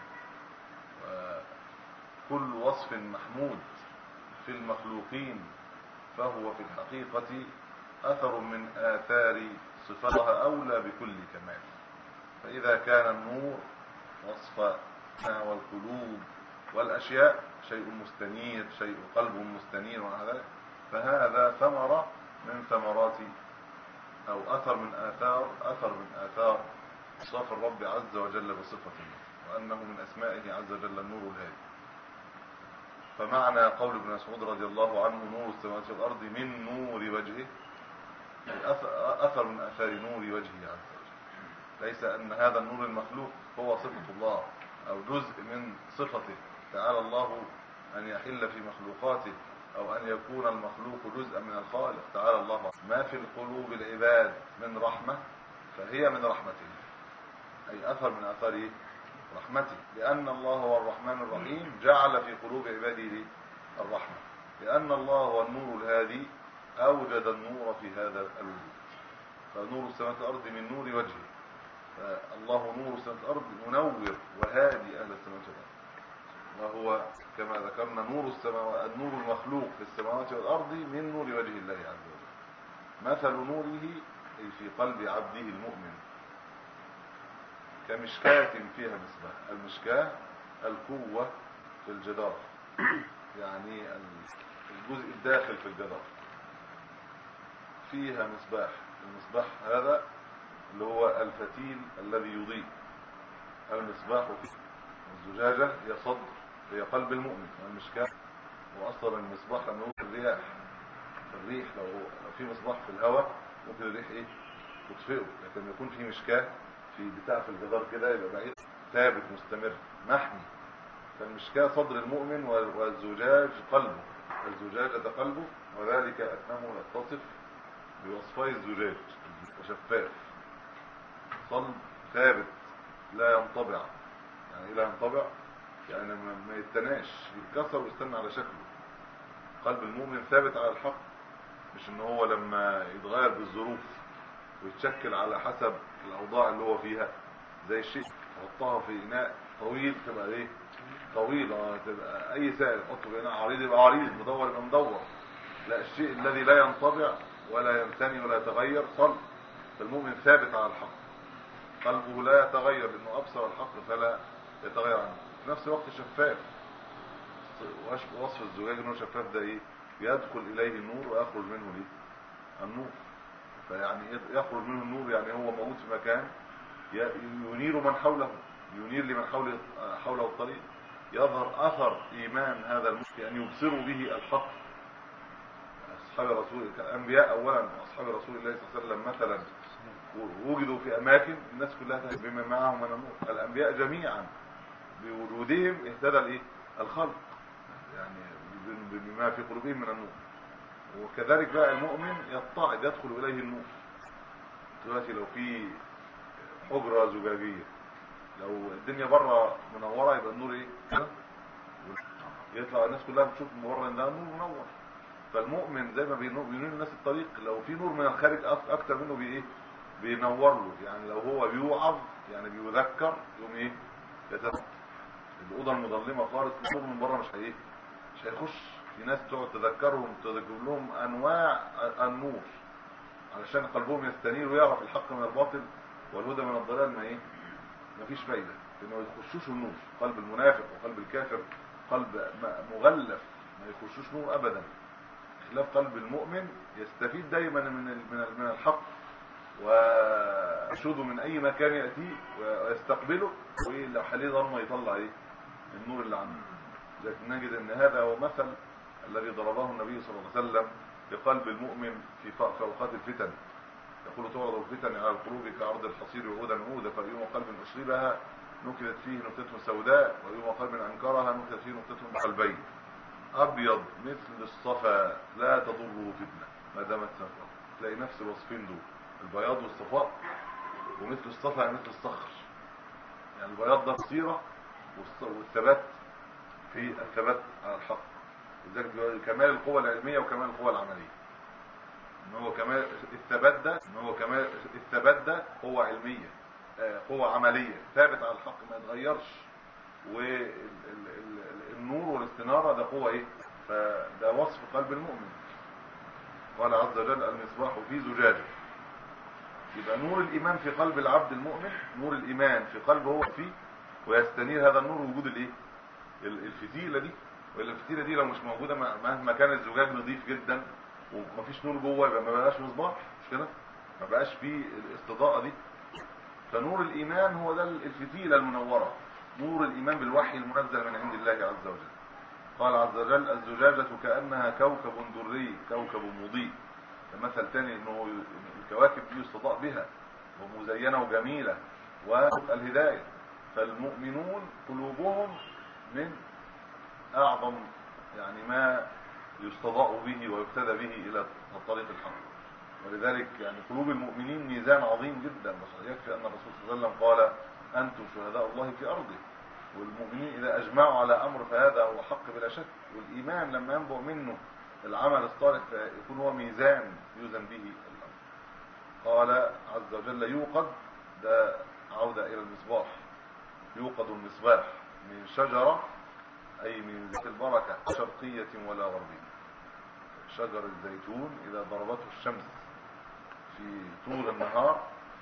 وكل وصف محمود في المخلوقين فهو في الحقيقة أثر من آثار صفتها أولى بكل كمال فإذا كان النور وصف والقلوب والأشياء شيء مستنير شيء قلب مستنير وهذا فهذا ثمرة من ثمرات أو أثر من آثار أثر من آثار صاف الرب عز وجل بصفة وأنه من أسمائه عز وجل النور الهادي فمعنى قول ابن مسعود رضي الله عنه نور السماوات والارض من نور وجهه أي أث- اثر من اثار نور وجهه عز وجل ليس ان هذا النور المخلوق هو صفه الله او جزء من صفته تعالى الله ان يحل في مخلوقاته او ان يكون المخلوق جزءا من الخالق تعالى الله عنه. ما في القلوب العباد من رحمه فهي من رحمته اي اثر من اثار إيه؟ رحمته لأن الله هو الرحمن الرحيم جعل في قلوب عباده الرحمة لأن الله هو النور الهادي أوجد النور في هذا الوجود فنور السماوات والأرض من نور وجهه فالله نور السماوات والأرض منور وهادي أهل السماوات والأرض وهو كما ذكرنا نور السماوات النور المخلوق في السماوات والأرض من نور وجه الله عز وجل مثل نوره أي في قلب عبده المؤمن كمشكاة فيها مصباح المشكاة القوة في الجدار يعني الجزء الداخل في الجدار فيها مصباح المصباح هذا اللي هو الفتيل الذي يضيء المصباح فيه الزجاجة هي صدر هي قلب المؤمن والمشكاة هو أصلا المصباح لما يوقف الرياح الريح لو لو في مصباح في الهواء ممكن الريح ايه تطفئه لكن يكون في مشكاه في بتاع في الجدار كده يبقى بعيد ثابت مستمر محمي فالمشكاه صدر المؤمن والزجاج قلبه الزجاج ده قلبه وذلك انه يتصف بوصفي الزجاج وشفاف صلب ثابت لا ينطبع يعني ايه لا ينطبع يعني ما ما يتناش يتكسر ويستنى على شكله قلب المؤمن ثابت على الحق مش ان هو لما يتغير بالظروف ويتشكل على حسب الاوضاع اللي هو فيها زي الشيء تحطها في اناء طويل تبقى ايه طويله تبقى اي سائل تحطه في اناء عريض يبقى عريض مدور يبقى مدور لا الشيء الذي لا ينطبع ولا ينثني ولا يتغير صلب فالمؤمن ثابت على الحق قلبه لا يتغير لانه ابصر الحق فلا يتغير عنه في نفس الوقت شفاف وصف الزجاج انه شفاف ده ايه يدخل اليه النور ويخرج منه ليه النور فيعني يخرج منه النور يعني هو موجود في مكان ينير من حوله ينير لمن حوله حوله الطريق يظهر اثر ايمان هذا المسلم ان يبصروا به الحق اصحاب رسول الانبياء اولا اصحاب رسول الله صلى الله عليه وسلم مثلا وجدوا في اماكن الناس كلها بما معهم من النور الانبياء جميعا بوجودهم اهتدى الايه الخلق يعني بما في قلوبهم من النور وكذلك بقى المؤمن يطاعد يدخل اليه النور دلوقتي لو في حجره زجاجيه لو الدنيا بره منوره يبقى النور ايه يطلع الناس كلها بتشوف من بره ان ده نور منور فالمؤمن زي ما بينور الناس الطريق لو في نور من الخارج اكتر منه بي ايه بينور له يعني لو هو بيوعظ يعني بيذكر يقوم ايه يتذكر الاوضه المظلمه خالص النور من بره مش هي مش هيخش في ناس تقعد تذكرهم تذكر لهم انواع النور علشان قلبهم يستنير ويعرف الحق من الباطل والهدى من الضلال ما ايه مفيش فايده لانه ما يخشوش النور قلب المنافق وقلب الكافر قلب مغلف ما يخشوش نور ابدا خلاف قلب المؤمن يستفيد دايما من من من الحق ويشهد من اي مكان ياتيه ويستقبله ولو حليه ضلمه يطلع ايه النور اللي عنده لكن نجد ان هذا هو مثل الذي ضربه النبي صلى الله عليه وسلم لقلب المؤمن في اوقات الفتن يقول تعرض الفتن على القلوب كعرض الحصير وعودا عودا فأيما قلب أشربها نكتت فيه نكتة سوداء وأيما قلب أنكرها نكتت فيه نكتة قلبين أبيض مثل الصفا لا تضره فتنة ما دامت سفر تلاقي نفس الوصفين دول البياض والصفاء ومثل الصفا يعني مثل الصخر يعني البياض ده بصيرة والثبات في الثبات على الحق لذلك كمال القوة العلمية وكمال القوة العملية ان هو كمال الثبات ده ان هو كمال الثبات ده قوة علمية قوة عملية ثابت على الحق ما يتغيرش والنور والاستنارة ده قوة ايه فده وصف قلب المؤمن قال عز وجل المصباح في زجاجه يبقى نور الايمان في قلب العبد المؤمن نور الايمان في قلبه هو فيه ويستنير هذا النور وجود الايه الفتيله دي ولا الفتيله دي لو مش موجوده مهما كان الزجاج نظيف جدا ومفيش نور جوه يبقى ما بقاش مصباح مش كده ما بقاش فيه الاستضاءه دي فنور الايمان هو ده الفتيله المنوره نور الايمان بالوحي المنزل من عند الله عز وجل قال عز وجل الزجاجة كأنها كوكب دري كوكب مضيء مثل تاني انه الكواكب دي يستضاء بها ومزينة وجميلة والهداية فالمؤمنون قلوبهم من اعظم يعني ما يستضاء به ويهتدى به الى الطريق الحق ولذلك يعني قلوب المؤمنين ميزان عظيم جدا يكفي ان الرسول صلى الله عليه وسلم قال انتم شهداء الله في ارضه والمؤمنين اذا اجمعوا على امر فهذا هو حق بلا شك والايمان لما ينبع منه العمل الصالح فيكون هو ميزان يوزن به الامر قال عز وجل يوقد ده عوده الى المصباح يوقد المصباح من شجره اي من ذات البركه شرقيه ولا غربيه شجر الزيتون اذا ضربته الشمس في طول النهار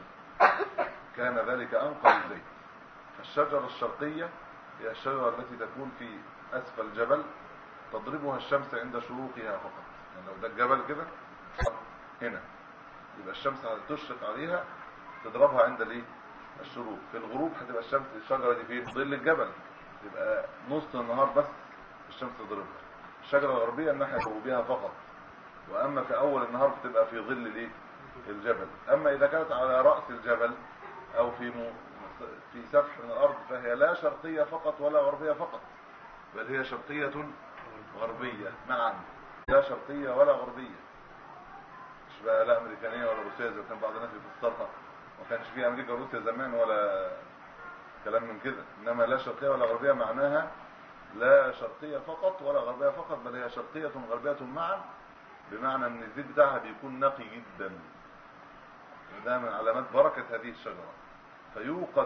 كان ذلك انقى الزيت الشجرة الشرقية هي الشجرة التي تكون في أسفل الجبل تضربها الشمس عند شروقها فقط يعني لو ده الجبل كده هنا يبقى الشمس هتشرق عليها تضربها عند الايه الشروق في الغروب هتبقى الشمس الشجرة دي في ظل الجبل يبقى نص النهار بس الشمس تضربها الشجرة الغربية الناحية الغربية فقط واما في اول النهار بتبقى في ظل الايه الجبل اما اذا كانت على رأس الجبل او في م... في سفح من الارض فهي لا شرقية فقط ولا غربية فقط بل هي شرقية غربية معا لا شرقية ولا غربية مش بقى لا امريكانية ولا روسية زي كان بعض الناس بيفسرها ما كانش في امريكا وروسيا زمان ولا كلام من كده انما لا شرقية ولا غربية معناها لا شرقية فقط ولا غربية فقط بل هي شرقية غربية معا بمعنى ان الزيت بتاعها بيكون نقي جدا ده من علامات بركة هذه الشجرة فيوقد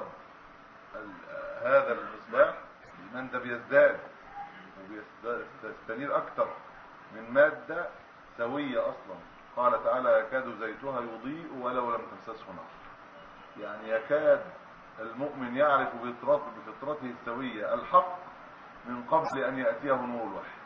هذا المصباح الإيمان ده بيزداد وبيستنير أكثر من مادة سوية أصلا قال تعالى يكاد زيتها يضيء ولو لم تمسسه نار يعني يكاد المؤمن يعرف بفطرته السوية الحق من قبل أن يأتيه نور الوحي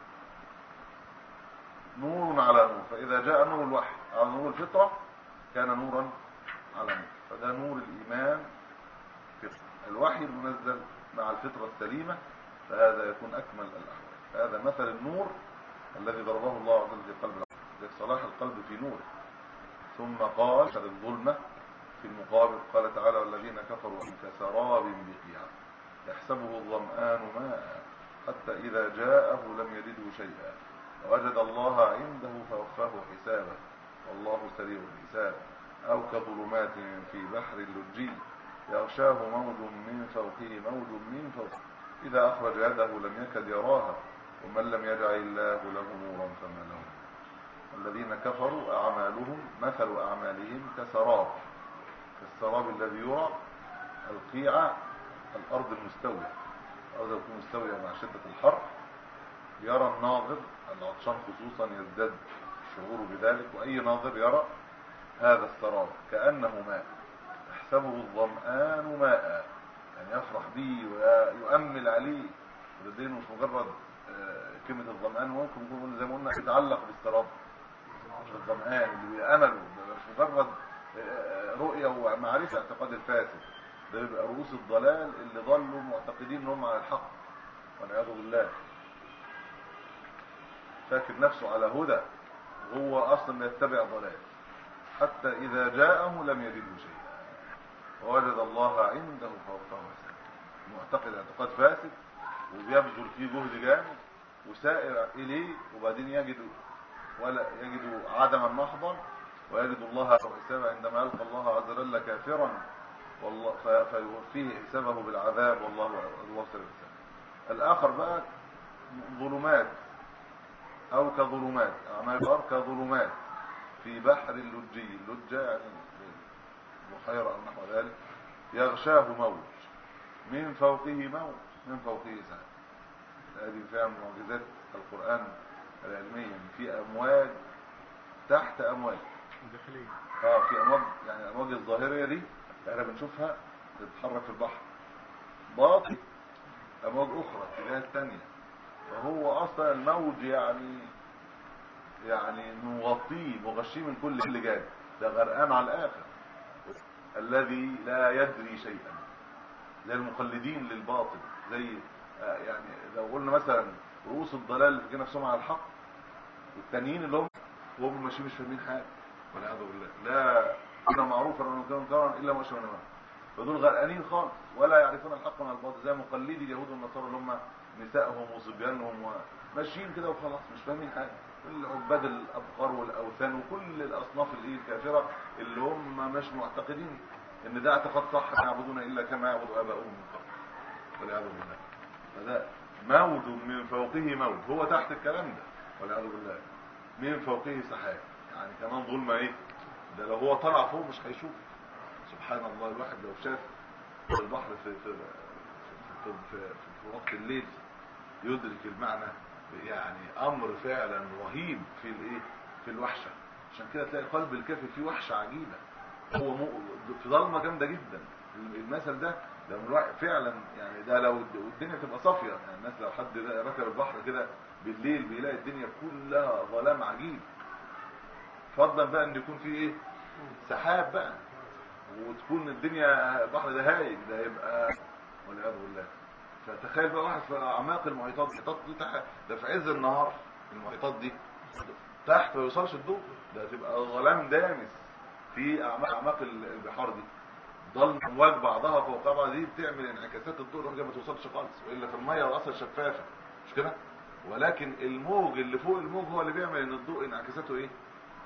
نور على نور فإذا جاء نور الوحي على نور الفطرة كان نورا على نور فده نور الإيمان فطرة الوحي المنزل مع الفطرة السليمة فهذا يكون أكمل الأحوال هذا مثل النور الذي ضربه الله عز وجل في قلب العبد صلاح القلب في نور ثم قال مثل الظلمة في المقابل قال تعالى والذين كفروا كسراب بقيع يحسبه الظمآن ماء حتى إذا جاءه لم يجده شيئا ووجد الله عنده فوفاه حسابه والله سريع الحساب أو كظلمات في بحر اللجي يغشاه موج من فوقه موج من فوقه إذا أخرج يده لم يكد يراها ومن لم يجعل الله له نورا فما له الذين كفروا أعمالهم مثل أعمالهم كسراب كالسراب الذي يرى القيعة الأرض المستوية الأرض تكون مستوية مع شدة الحر يرى الناظر العطشان خصوصا يزداد شعوره بذلك وأي ناظر يرى هذا السراب كأنه ماء يحسبه الظمآن ماء يعني يفرح به ويؤمل عليه ولديه مش مجرد كلمة الظمآن ممكن يكون زي ما قلنا يتعلق بالسراب مش الظمآن اللي بيأمله مش مجرد رؤية ومعرفة اعتقاد الفاسد ده بيبقى رؤوس الضلال اللي ظلوا معتقدين انهم على الحق والعياذ بالله فاكر نفسه على هدى وهو اصلا يتبع ضلال حتى اذا جاءه لم يجده شيئا ووجد الله عنده فوقه حساب معتقد اعتقاد فاسد وبيبذل فيه جهد جامد وسائر اليه وبعدين يجد ولا يجد عدما محضا ويجد الله حسابا عندما يلقى الله عز وجل كافرا والله فيوفيه حسابه بالعذاب والله الله سبحانه الاخر بقى ظلمات او كظلمات اعمال الار كظلمات في بحر اللجي اللجة يعني بحيرة او نحو ذلك يغشاه موج من فوقه موج من فوقه سحاب هذه فيها معجزات القرآن العلمية في امواج تحت امواج داخلية اه في امواج يعني الامواج الظاهرية دي احنا بنشوفها تتحرك في البحر باطل امواج اخرى اتجاه الثانيه فهو اصلا الموج يعني يعني مغطيه مغشيه من كل كل جانب ده غرقان على الاخر الذي لا يدري شيئا للمقلدين للباطل زي يعني لو قلنا مثلا رؤوس الضلال اللي فاكرين نفسهم على الحق والتانيين اللي هم وهم ماشيين مش فاهمين حاجه والعياذ بالله لا ان معروفا وان كان منكرا الا ما شاء الله فدول غرقانين خالص ولا يعرفون الحق من الباطل زي مقلدي اليهود والنصارى اللي هم نسائهم وصبيانهم وماشيين كده وخلاص مش فاهمين حاجه كل عباد الابقار والاوثان وكل الاصناف الايه الكافره اللي هم مش معتقدين ان ده اعتقاد صح لا يعبدون الا كما يعبد اباؤهم من قبل والعياذ بالله فده موج من فوقه موج هو تحت الكلام ده والعياذ بالله من فوقه سحاب يعني كمان ظلمه ايه ده لو هو طلع فوق مش هيشوف سبحان الله الواحد لو شاف البحر في في في, في, في, في وقت الليل يدرك المعنى يعني امر فعلا رهيب في الايه في الوحشه عشان كده تلاقي قلب الكافر فيه وحشه عجيبه هو مو في ظلمه جامده جدا المثل ده لو الواحد فعلا يعني ده لو الدنيا تبقى صافيه يعني الناس لو حد ركب البحر كده بالليل بيلاقي الدنيا كلها ظلام عجيب فضلا بقى ان يكون في ايه سحاب بقى وتكون الدنيا البحر ده هايج ده يبقى والعياذ بالله فتخيل بقى واحد في اعماق المحيطات المحيطات دي تحت ده في عز النهار المحيطات دي تحت ما يوصلش الضوء ده تبقى ظلام دامس في اعماق اعماق البحار دي ضل امواج بعضها فوق بعض دي بتعمل انعكاسات الضوء ما توصلش خالص والا في الميه اصلا شفافه مش كده ولكن الموج اللي فوق الموج هو اللي بيعمل ان الضوء انعكاساته ايه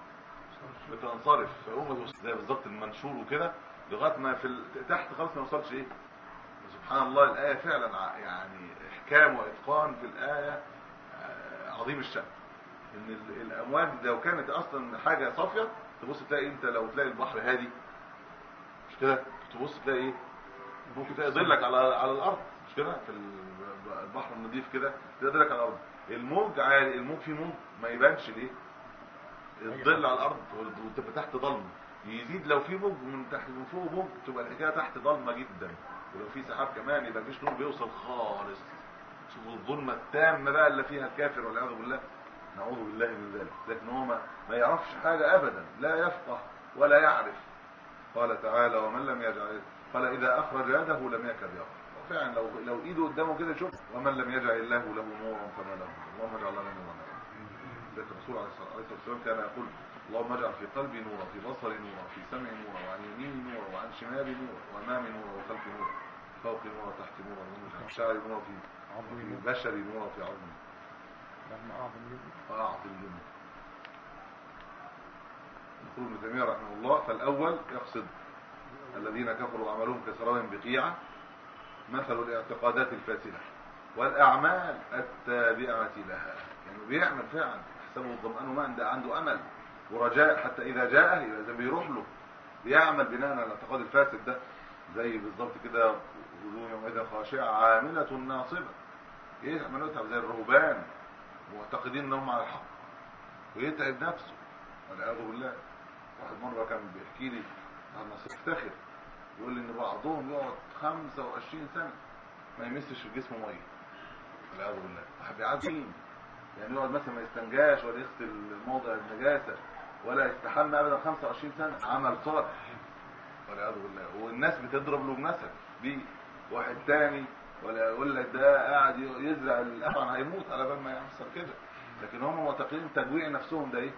بتنصرف فيقوم زي بالظبط المنشور وكده لغايه ما في ال... تحت خالص ما يوصلش ايه سبحان الله الايه فعلا يعني احكام واتقان في الايه عظيم الشان ان الامواج لو كانت اصلا حاجه صافيه تبص تلاقي انت لو تلاقي البحر هادي مش كده تبص تلاقي ايه ممكن تلاقي ظلك على على الارض مش كده في البحر النظيف كده تلاقي ظلك على الارض الموج عالي الموج فيه موج ما يبانش ليه الظل على الارض وتبقى تحت ضلمه يزيد لو في موج من تحت من فوق موج تبقى الحكايه تحت ضلمه جدا ولو في سحاب كمان يبقى مفيش نور بيوصل خالص شوفوا الظلمه التامه بقى اللي فيها الكافر والعياذ بالله نعوذ بالله من ذلك لكن هو ما, ما يعرفش حاجه ابدا لا يفقه ولا يعرف قال تعالى ومن لم يجعل قال اذا اخرج يده لم يكد يرى فعلا لو لو ايده قدامه كده شوف ومن لم يجعل الله له نورا فما له اللهم اجعل لنا نورا ذلك الرسول عليه الصلاه والسلام كان يقول اللهم اجعل في قلبي نورا في بصري نورا في سمعي نورا وعن يميني نورا وعن شمالي نورا وامامي نورا وخلفي نورا فوقي نورا تحتي نورا ومن شعري نورا في في بشري نورا في عظمي أعظم جدا يقول ابن تيمية رحمه الله فالأول يقصد الذين كفروا عملهم كسراب بقيعة مثل الاعتقادات الفاسدة والأعمال التابعة لها يعني بيعمل فعلا يحسبه الظمآن ما عنده عنده أمل ورجاء حتى إذا جاءه إذا بيروح له بيعمل بناء على الاعتقاد الفاسد ده زي بالظبط كده وجوه يومئذ خاشعة عاملة ناصبة ايه عملوا زي الرهبان معتقدين انهم على الحق ويتعب نفسه والعياذ بالله واحد مره كان بيحكي لي عن يفتخر يقول لي ان بعضهم يقعد 25 سنه ما يمسش في جسمه ميه والعياذ بالله واحد بيعدين يعني يقعد مثلا ما يستنجاش ولا يغسل موضع النجاسه ولا يستحمى ابدا 25 سنه عمل صالح والعياذ بالله والناس بتضرب له بمثل بيه واحد تاني ولا يقول لك ده قاعد يزرع طبعا هيموت على بال ما يحصل كده لكن هم معتقدين تجويع نفسهم ده ايه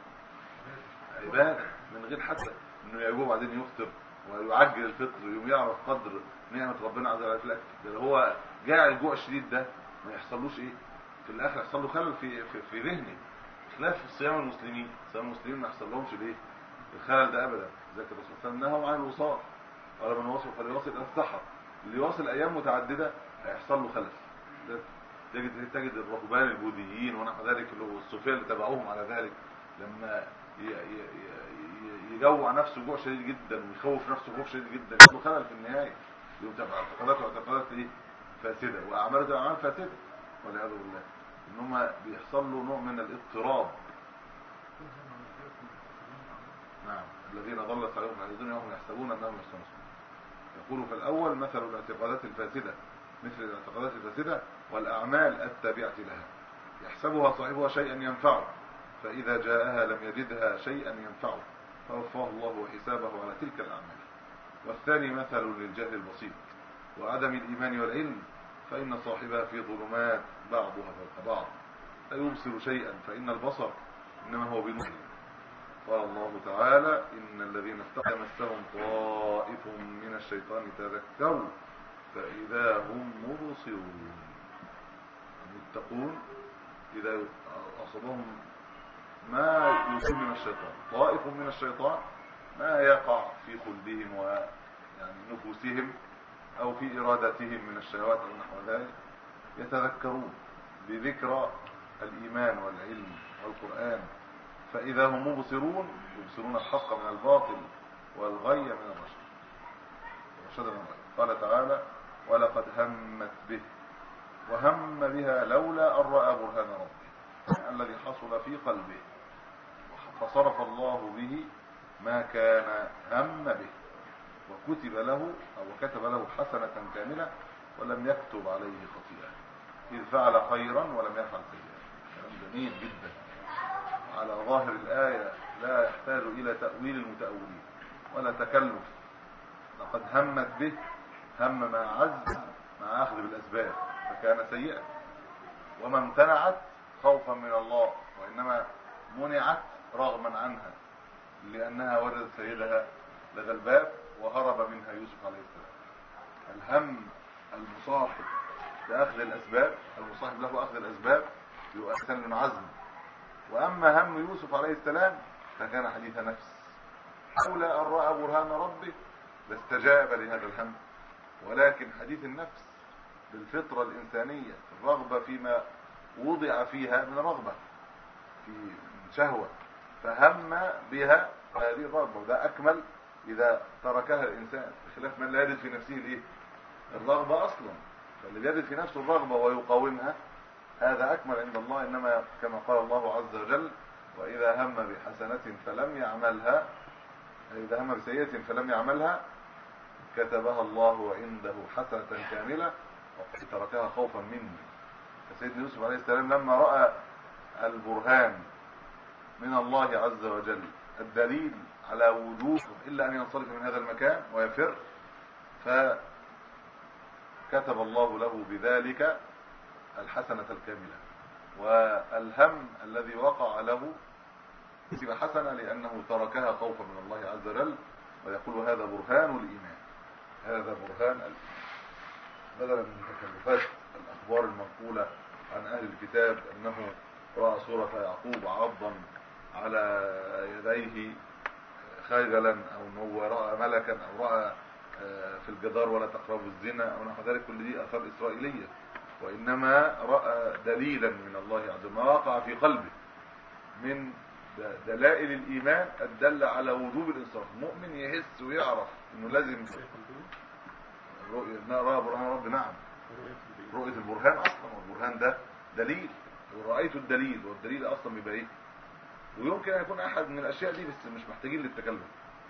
عباده من غير حتى انه يجوع بعدين يفطر ويعجل الفطر يوم يعرف قدر نعمه ربنا عز وجل لك ده هو جاع الجوع الشديد ده ما يحصلوش ايه في الاخر يحصل له خلل في في, في ذهنه خلاف صيام المسلمين صيام المسلمين ما يحصل لهمش الايه الخلل ده ابدا ذكر الرسول صلى الله عليه وسلم نهوا عن الوصال قال من وصل فليوصل السحر اللي يواصل ايام متعدده هيحصل له خلل تجد تجد الرهبان البوذيين ونحو ذلك اللي هو الصوفيه اللي تبعوهم على ذلك لما يجوع نفسه جوع شديد جدا ويخوف نفسه خوف شديد جدا يحصل له خلل في النهايه يقوم تبع اعتقاداته واعتقادات ايه فاسده واعماله تبقى اعمال فاسده والعياذ بالله ان هم بيحصل له نوع من الاضطراب نعم الذين ضلت عليهم على الدنيا وهم يحسبون انهم يحسنون يقول فالأول مثل الاعتقادات الفاسدة مثل الاعتقادات الفاسدة والأعمال التابعة لها يحسبها صاحبها شيئا ينفعه فإذا جاءها لم يجدها شيئا ينفعه فوفاه الله حسابه على تلك الأعمال والثاني مثل للجهل البسيط وعدم الإيمان والعلم فإن صاحبها في ظلمات بعضها فوق بعض لا يبصر شيئا فإن البصر إنما هو بنور قال الله تعالى إن الذين استقى مسهم طائف من الشيطان تذكروا فإذا هم مبصرون المتقون إذا أصابهم ما يصيب من الشيطان طائف من الشيطان ما يقع في قلبهم ويعني نفوسهم أو في إرادتهم من الشهوات أو نحو ذلك يتذكرون بذكرى الإيمان والعلم والقرآن فإذا هم مبصرون يبصرون الحق من الباطل والغي من الرشد الرشد من الغي قال تعالى ولقد همت به وهم بها لولا أن رأى برهان ربه الذي حصل في قلبه فصرف الله به ما كان هم به وكتب له أو كتب له حسنة كاملة ولم يكتب عليه خطيئة إذ فعل خيرا ولم يفعل سيئا كلام جميل جدا على ظاهر الآية لا يحتاج إلى تأويل المتأولين ولا تكلف لقد همت به هم ما عز مع أخذ بالأسباب فكان سيئا وما امتنعت خوفا من الله وإنما منعت رغما عنها لأنها وجدت سيدها لدى الباب وهرب منها يوسف عليه السلام الهم المصاحب لأخذ الأسباب المصاحب له أخذ الأسباب يؤثر من عزم وأما هم يوسف عليه السلام فكان حديث نفس لولا أن رأى برهان ربه لاستجاب لهذا الهم ولكن حديث النفس بالفطرة الإنسانية الرغبة فيما وضع فيها من رغبة في شهوة فهم بها هذه الرغبة وده أكمل إذا تركها الإنسان بخلاف من لا يجد في نفسه الإيه؟ الرغبة أصلا فاللي بيجد في نفسه الرغبة ويقاومها هذا أكمل عند الله إنما كما قال الله عز وجل وإذا هم بحسنة فلم يعملها إذا هم بسيئة فلم يعملها كتبها الله عنده حسنة كاملة تركها خوفا مني فسيدنا يوسف عليه السلام لما رأى البرهان من الله عز وجل الدليل على وجوده إلا أن ينصرف من هذا المكان ويفر فكتب الله له بذلك الحسنة الكاملة والهم الذي وقع له كتب حسنة لأنه تركها خوفا من الله عز وجل ويقول هذا برهان الإيمان هذا برهان الإيمان بدلا من تكلفات الأخبار المنقولة عن أهل الكتاب أنه رأى سورة يعقوب عضا على يديه خجلا أو أنه رأى ملكا أو رأى في الجدار ولا تقربوا الزنا أو نحو ذلك كل دي أثار إسرائيلية وإنما رأى دليلا من الله عز وجل ما وقع في قلبه من دلائل الإيمان الدل على وجوب الإنصاف المؤمن يحس ويعرف أنه لازم رؤية رأى برهان رب نعم رؤية البرهان أصلا والبرهان ده دليل ورأيت الدليل والدليل أصلا بيبقى إيه ويمكن أن يكون أحد من الأشياء دي بس مش محتاجين للتكلم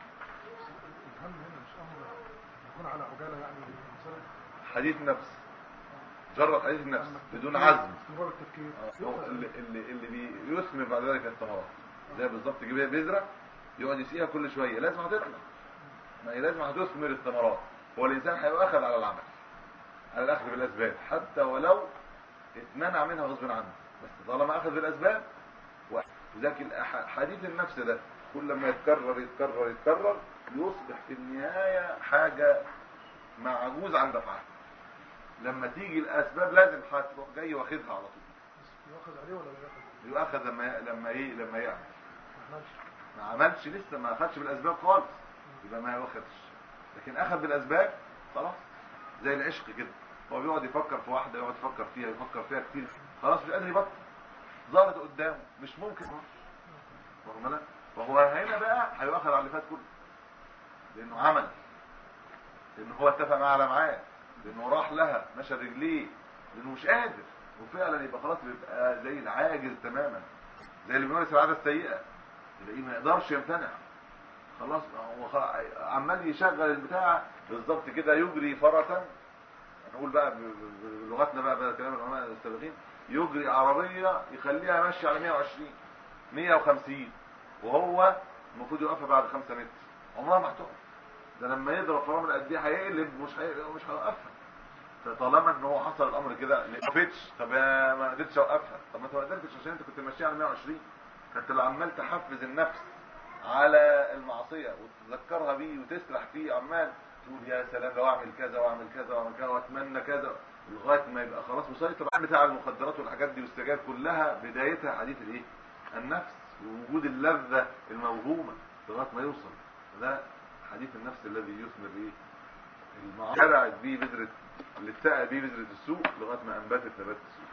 الهم هنا مش امر يكون على عجاله يعني مثلا حديث نفس جرد حديث النفس بدون عزم مجرد تفكير هو اللي اللي اللي بيثمر بعد ذلك الثمرات زي بالظبط تجيب بذره يقعد يسقيها كل شويه لازم هتطلع ما هي لازم هتثمر الثمرات هو الانسان هيؤخذ على العمل على الاخذ بالاسباب حتى ولو اتمنع منها غصب عنه بس طالما اخذ بالاسباب لكن حديث النفس ده كل ما يتكرر يتكرر يتكرر يصبح في النهايه حاجه معجوز عن دفعها لما تيجي الاسباب لازم هتروح جاي واخدها على طول يؤخذ عليه ولا لا يؤخذ يؤخذ لما لما ايه لما يعمل ما عملش ما عملش لسه ما اخدش بالاسباب خالص يبقى ما ياخدش لكن اخذ بالاسباب خلاص زي العشق كده هو بيقعد يفكر في واحده يقعد يفكر فيها يفكر فيها كتير خلاص مش قادر يبطل ظهرت قدامه مش ممكن واخد بالك وهو هنا بقى هيؤخذ على اللي فات كله لانه عمل لانه هو اتفق معاها على ميعاد لانه راح لها مشى رجليه لانه مش قادر وفعلا يبقى خلاص بيبقى زي العاجز تماما زي اللي بيمارس العاده السيئه تلاقيه ما يقدرش يمتنع خلاص هو خ- عمال يشغل البتاع بالظبط كده يجري فرسا نقول بقى ب- ب- بلغتنا بقى بدل كلام العلماء السابقين يجري عربيه يخليها ماشيه على 120 150 وهو المفروض يوقفها بعد 5 متر عمرها ما هتقف ده لما يضرب فرامل قد ايه هيقلب مش هي... مش هيوقفها فطالما ان هو حصل الامر كده ما وقفتش طب يا ما قدرتش اوقفها طب ما انت ما قدرتش عشان انت كنت ماشي على 120 فانت لو عمال تحفز النفس على المعصيه وتذكرها بيه وتسرح فيه عمال تقول يا سلام لو اعمل كذا واعمل كذا واعمل كذا واتمنى كذا لغايه ما يبقى خلاص مسيطر بتاع المخدرات والحاجات دي والسجاير كلها بدايتها حديث الايه النفس ووجود اللذه الموهومه لغايه ما يوصل ده حديث النفس الذي يثمر ايه المعاصي زرعت بيه بذره اللي اتسقى بيه بذره السوء لغايه ما انبتت نبات السوء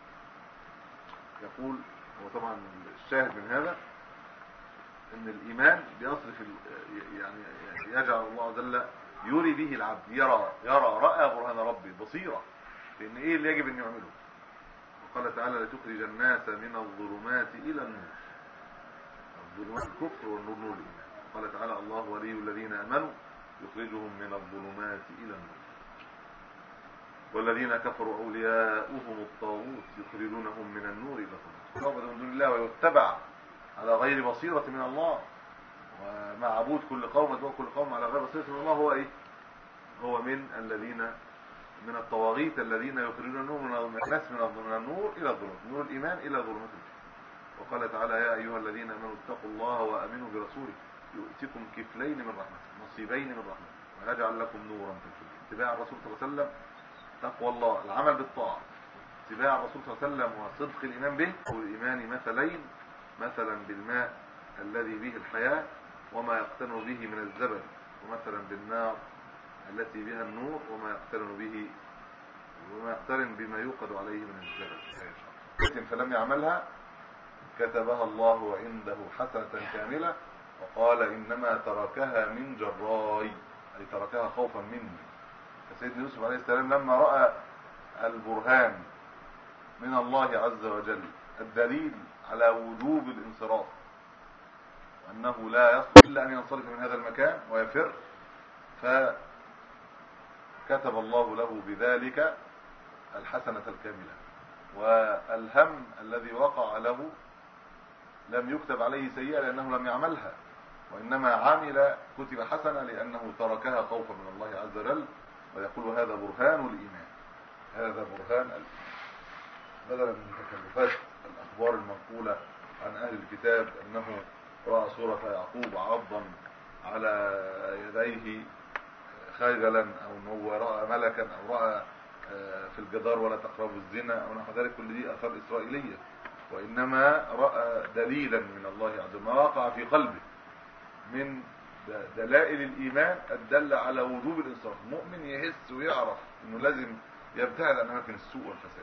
يقول هو طبعا الشاهد من هذا ان الايمان بيصرف ال- يعني يجعل الله عز وجل يري به العبد يرى يرى راى برهان ربي بصيره لان ايه اللي يجب ان يعمله وقال تعالى لتخرج الناس من الظلمات الى النور الظلمات الكفر والنور نور الايمان قال تعالى الله ولي الذين امنوا يخرجهم من الظلمات الى النور والذين كفروا اولياؤهم الطاغوت يخرجونهم من النور الى الظلمات يعبد من دون الله ويتبع على غير بصيرة من الله ومعبود كل قوم يدعو كل قوم على غير بصيرة من الله هو ايه هو من الذين من الطواغيت الذين يخرجون النور من الناس من الظ- من النور الى الظلمات نور الايمان الى ظلمات الكفر وقال تعالى يا ايها الذين امنوا اتقوا الله وامنوا برسوله يؤتكم كفلين من رحمته نصيبين من رحمته ويجعل لكم نورا تمشون به. اتباع الرسول صلى الله عليه وسلم تقوى الله العمل بالطاعه اتباع الرسول صلى الله عليه وسلم وصدق الايمان به والايمان مثلين مثلا بالماء الذي به الحياه وما يقتن به من الزبد ومثلا بالنار التي بها النور وما يقترن به وما يقترن بما يوقد عليه من الزبد فلم يعملها كتبها الله عنده حسنة كاملة وقال إنما تركها من جراي أي تركها خوفا مني فسيدنا يوسف عليه السلام لما رأى البرهان من الله عز وجل الدليل على وجوب الانصراف وأنه لا يصلح إلا أن ينصرف من هذا المكان ويفر فكتب الله له بذلك الحسنة الكاملة والهم الذي وقع له لم يكتب عليه سيئة لأنه لم يعملها وإنما عمل كتب حسنة لأنه تركها خوفا من الله عز وجل ويقول هذا برهان الإيمان هذا برهان الإيمان بدلا من تكلفات الأخبار المنقولة عن أهل الكتاب أنه رأى صورة يعقوب عضا على يديه خجلا أو أنه رأى ملكا أو رأى في الجدار ولا تقربوا الزنا أو نحو ذلك كل دي آثار إسرائيلية وإنما رأى دليلا من الله عز وجل ما وقع في قلبه من دلائل الإيمان الدل على وجوب الإنصاف المؤمن يحس ويعرف أنه لازم يبتعد عن أماكن السوء والفساد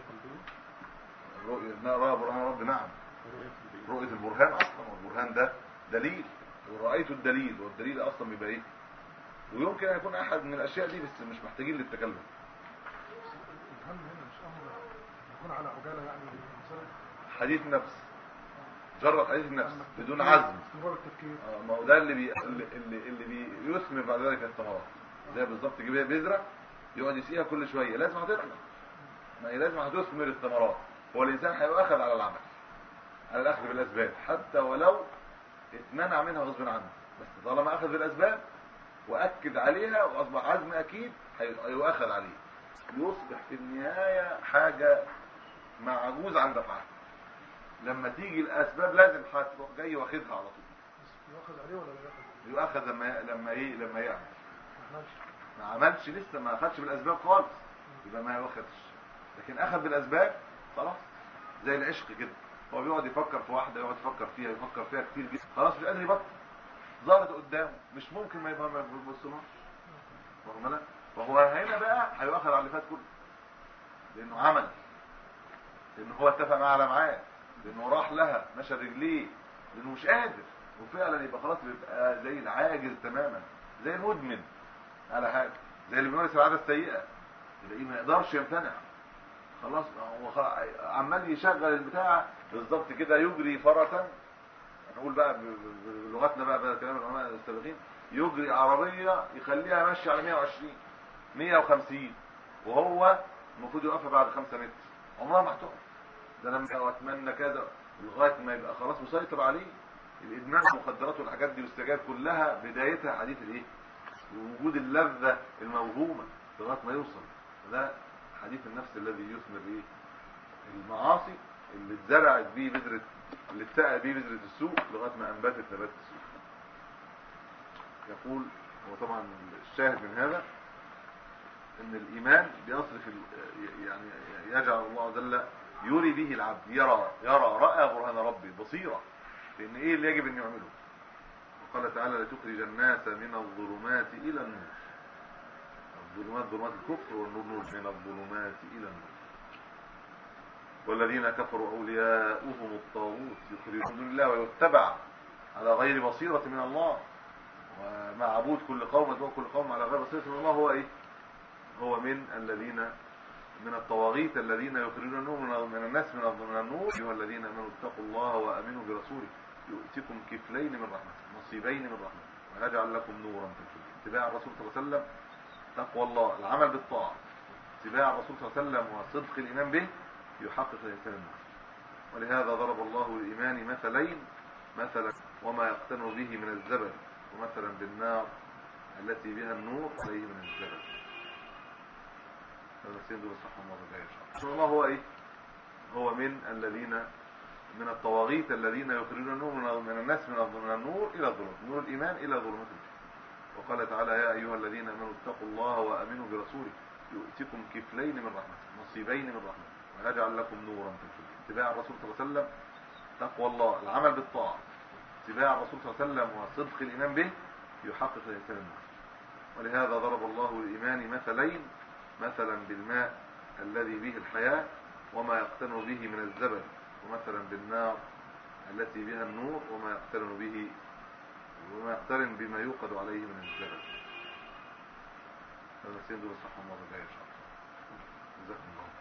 رؤية رأى برهان رب نعم رؤية البرهان أصلا والبرهان ده دليل ورأيت الدليل والدليل أصلا بيبقى إيه ويمكن أن يكون أحد من الأشياء دي بس مش محتاجين للتكلم الهم هنا مش امر يكون على عجاله يعني مثلا حديث نفس جرد حديث النفس بدون عزم استمرار التفكير آه، ما هو ده اللي بي... اللي اللي, اللي بيثمر بعد ذلك الثمرات زي بالظبط تجيب بذره يقعد يسقيها كل شويه لازم هتطلع ما هي لازم هتثمر الثمرات هو الانسان هيؤخذ على العمل على الاخذ بالاسباب حتى ولو اتمنع منها غصب عنه بس طالما اخذ بالاسباب واكد عليها واصبح عزم اكيد هي- هيؤخذ عليه يصبح في النهايه حاجه معجوز عن دفعها لما تيجي الاسباب لازم هتروح جاي واخدها على طول ياخذ عليه ولا لا ياخذ يؤخذ لما لما ايه لما يعمل ما عملش ما عملش لسه ما اخدش بالاسباب خالص يبقى ما ياخدش لكن اخذ بالاسباب خلاص زي العشق كده هو بيقعد يفكر في واحده يقعد يفكر فيها يفكر فيها كتير جدا خلاص مش قادر يبطل ظهرت قدامه مش ممكن ما يبقى ما يبصلهاش واخد بالك وهو هنا بقى هيؤخذ على اللي فات كله لانه عمل لانه هو اتفق معاها على ميعاد لانه راح لها مشى رجليه لانه مش قادر وفعلا يبقى خلاص بيبقى زي العاجز تماما زي المدمن على حاجه زي اللي بيمارس العاده السيئه تلاقيه ما يقدرش يمتنع خلاص هو خلاص عمال يشغل البتاع بالظبط كده يجري فرسا نقول بقى ب- ب- بلغتنا بقى بقى كلام العلماء السابقين يجري عربيه يخليها ماشيه على 120 150 وهو المفروض يوقفها بعد 5 متر عمرها ما هتقف ده لما اتمنى كذا لغايه ما يبقى خلاص مسيطر عليه الادمان المخدرات والحاجات دي والسجاير كلها بدايتها حديث الايه وجود اللذه الموهومه لغايه ما يوصل ده حديث النفس الذي يثمر ايه المعاصي اللي اتزرعت بيه بذرة اللي اتسقى بيه بذرة السوء لغاية ما انبتت نبات السوء يقول هو طبعا الشاهد من هذا ان الايمان بيصرف ال- يعني يجعل الله عز وجل يري به العبد يرى يرى راى برهان ربي بصيره لان ايه اللي يجب ان يعمله وقال تعالى لتخرج الناس من الظلمات الى النور الظلمات ظلمات الكفر والنور نور من الظلمات الى النور والذين كفروا اولياؤهم الطاغوت يخرجون من الله ويتبع على غير بصيره من الله ومع عبود كل قوم يدعو كل قوم على غير بصيره من الله هو ايه هو من الذين من الطواغيت الذين يخرجون النور من من الناس من من النور ايها الذين امنوا اتقوا الله وامنوا برسوله يؤتكم كفلين من رحمته نصيبين من رحمته ويجعل لكم نورا تمشون اتباع الرسول صلى الله عليه وسلم تقوى الله العمل بالطاعه اتباع الرسول صلى الله عليه وسلم وصدق الايمان به يحقق الانسان النور ولهذا ضرب الله للايمان مثلين مثلا وما يقتنع به من الزبد ومثلا بالنار التي بها النور عليه من الزبد المسيح دول صح المرة الجاية إن شاء الله الله هو إيه هو من الذين من الطواغيت الذين يخرجون النور من من الناس من من النور إلى الظلمات نور الإيمان إلى ظلمات الجهل وقال تعالى يا أيها الذين آمنوا اتقوا الله وآمنوا برسوله يؤتكم كفلين من رحمته نصيبين من رحمته ويجعل لكم نورا تمشون اتباع الرسول صلى الله عليه وسلم تقوى الله العمل بالطاعة اتباع الرسول صلى الله عليه وسلم وصدق الإيمان به يحقق الإنسان النور ولهذا ضرب الله للإيمان مثلين مثلا بالماء الذي به الحياة وما يقتن به من الزبد ومثلا بالنار التي بها النور وما يقترن به وما يقترن بما يوقد عليه من الزبد المسيح دول صح المرة الجاية إن شاء الله جزاكم الله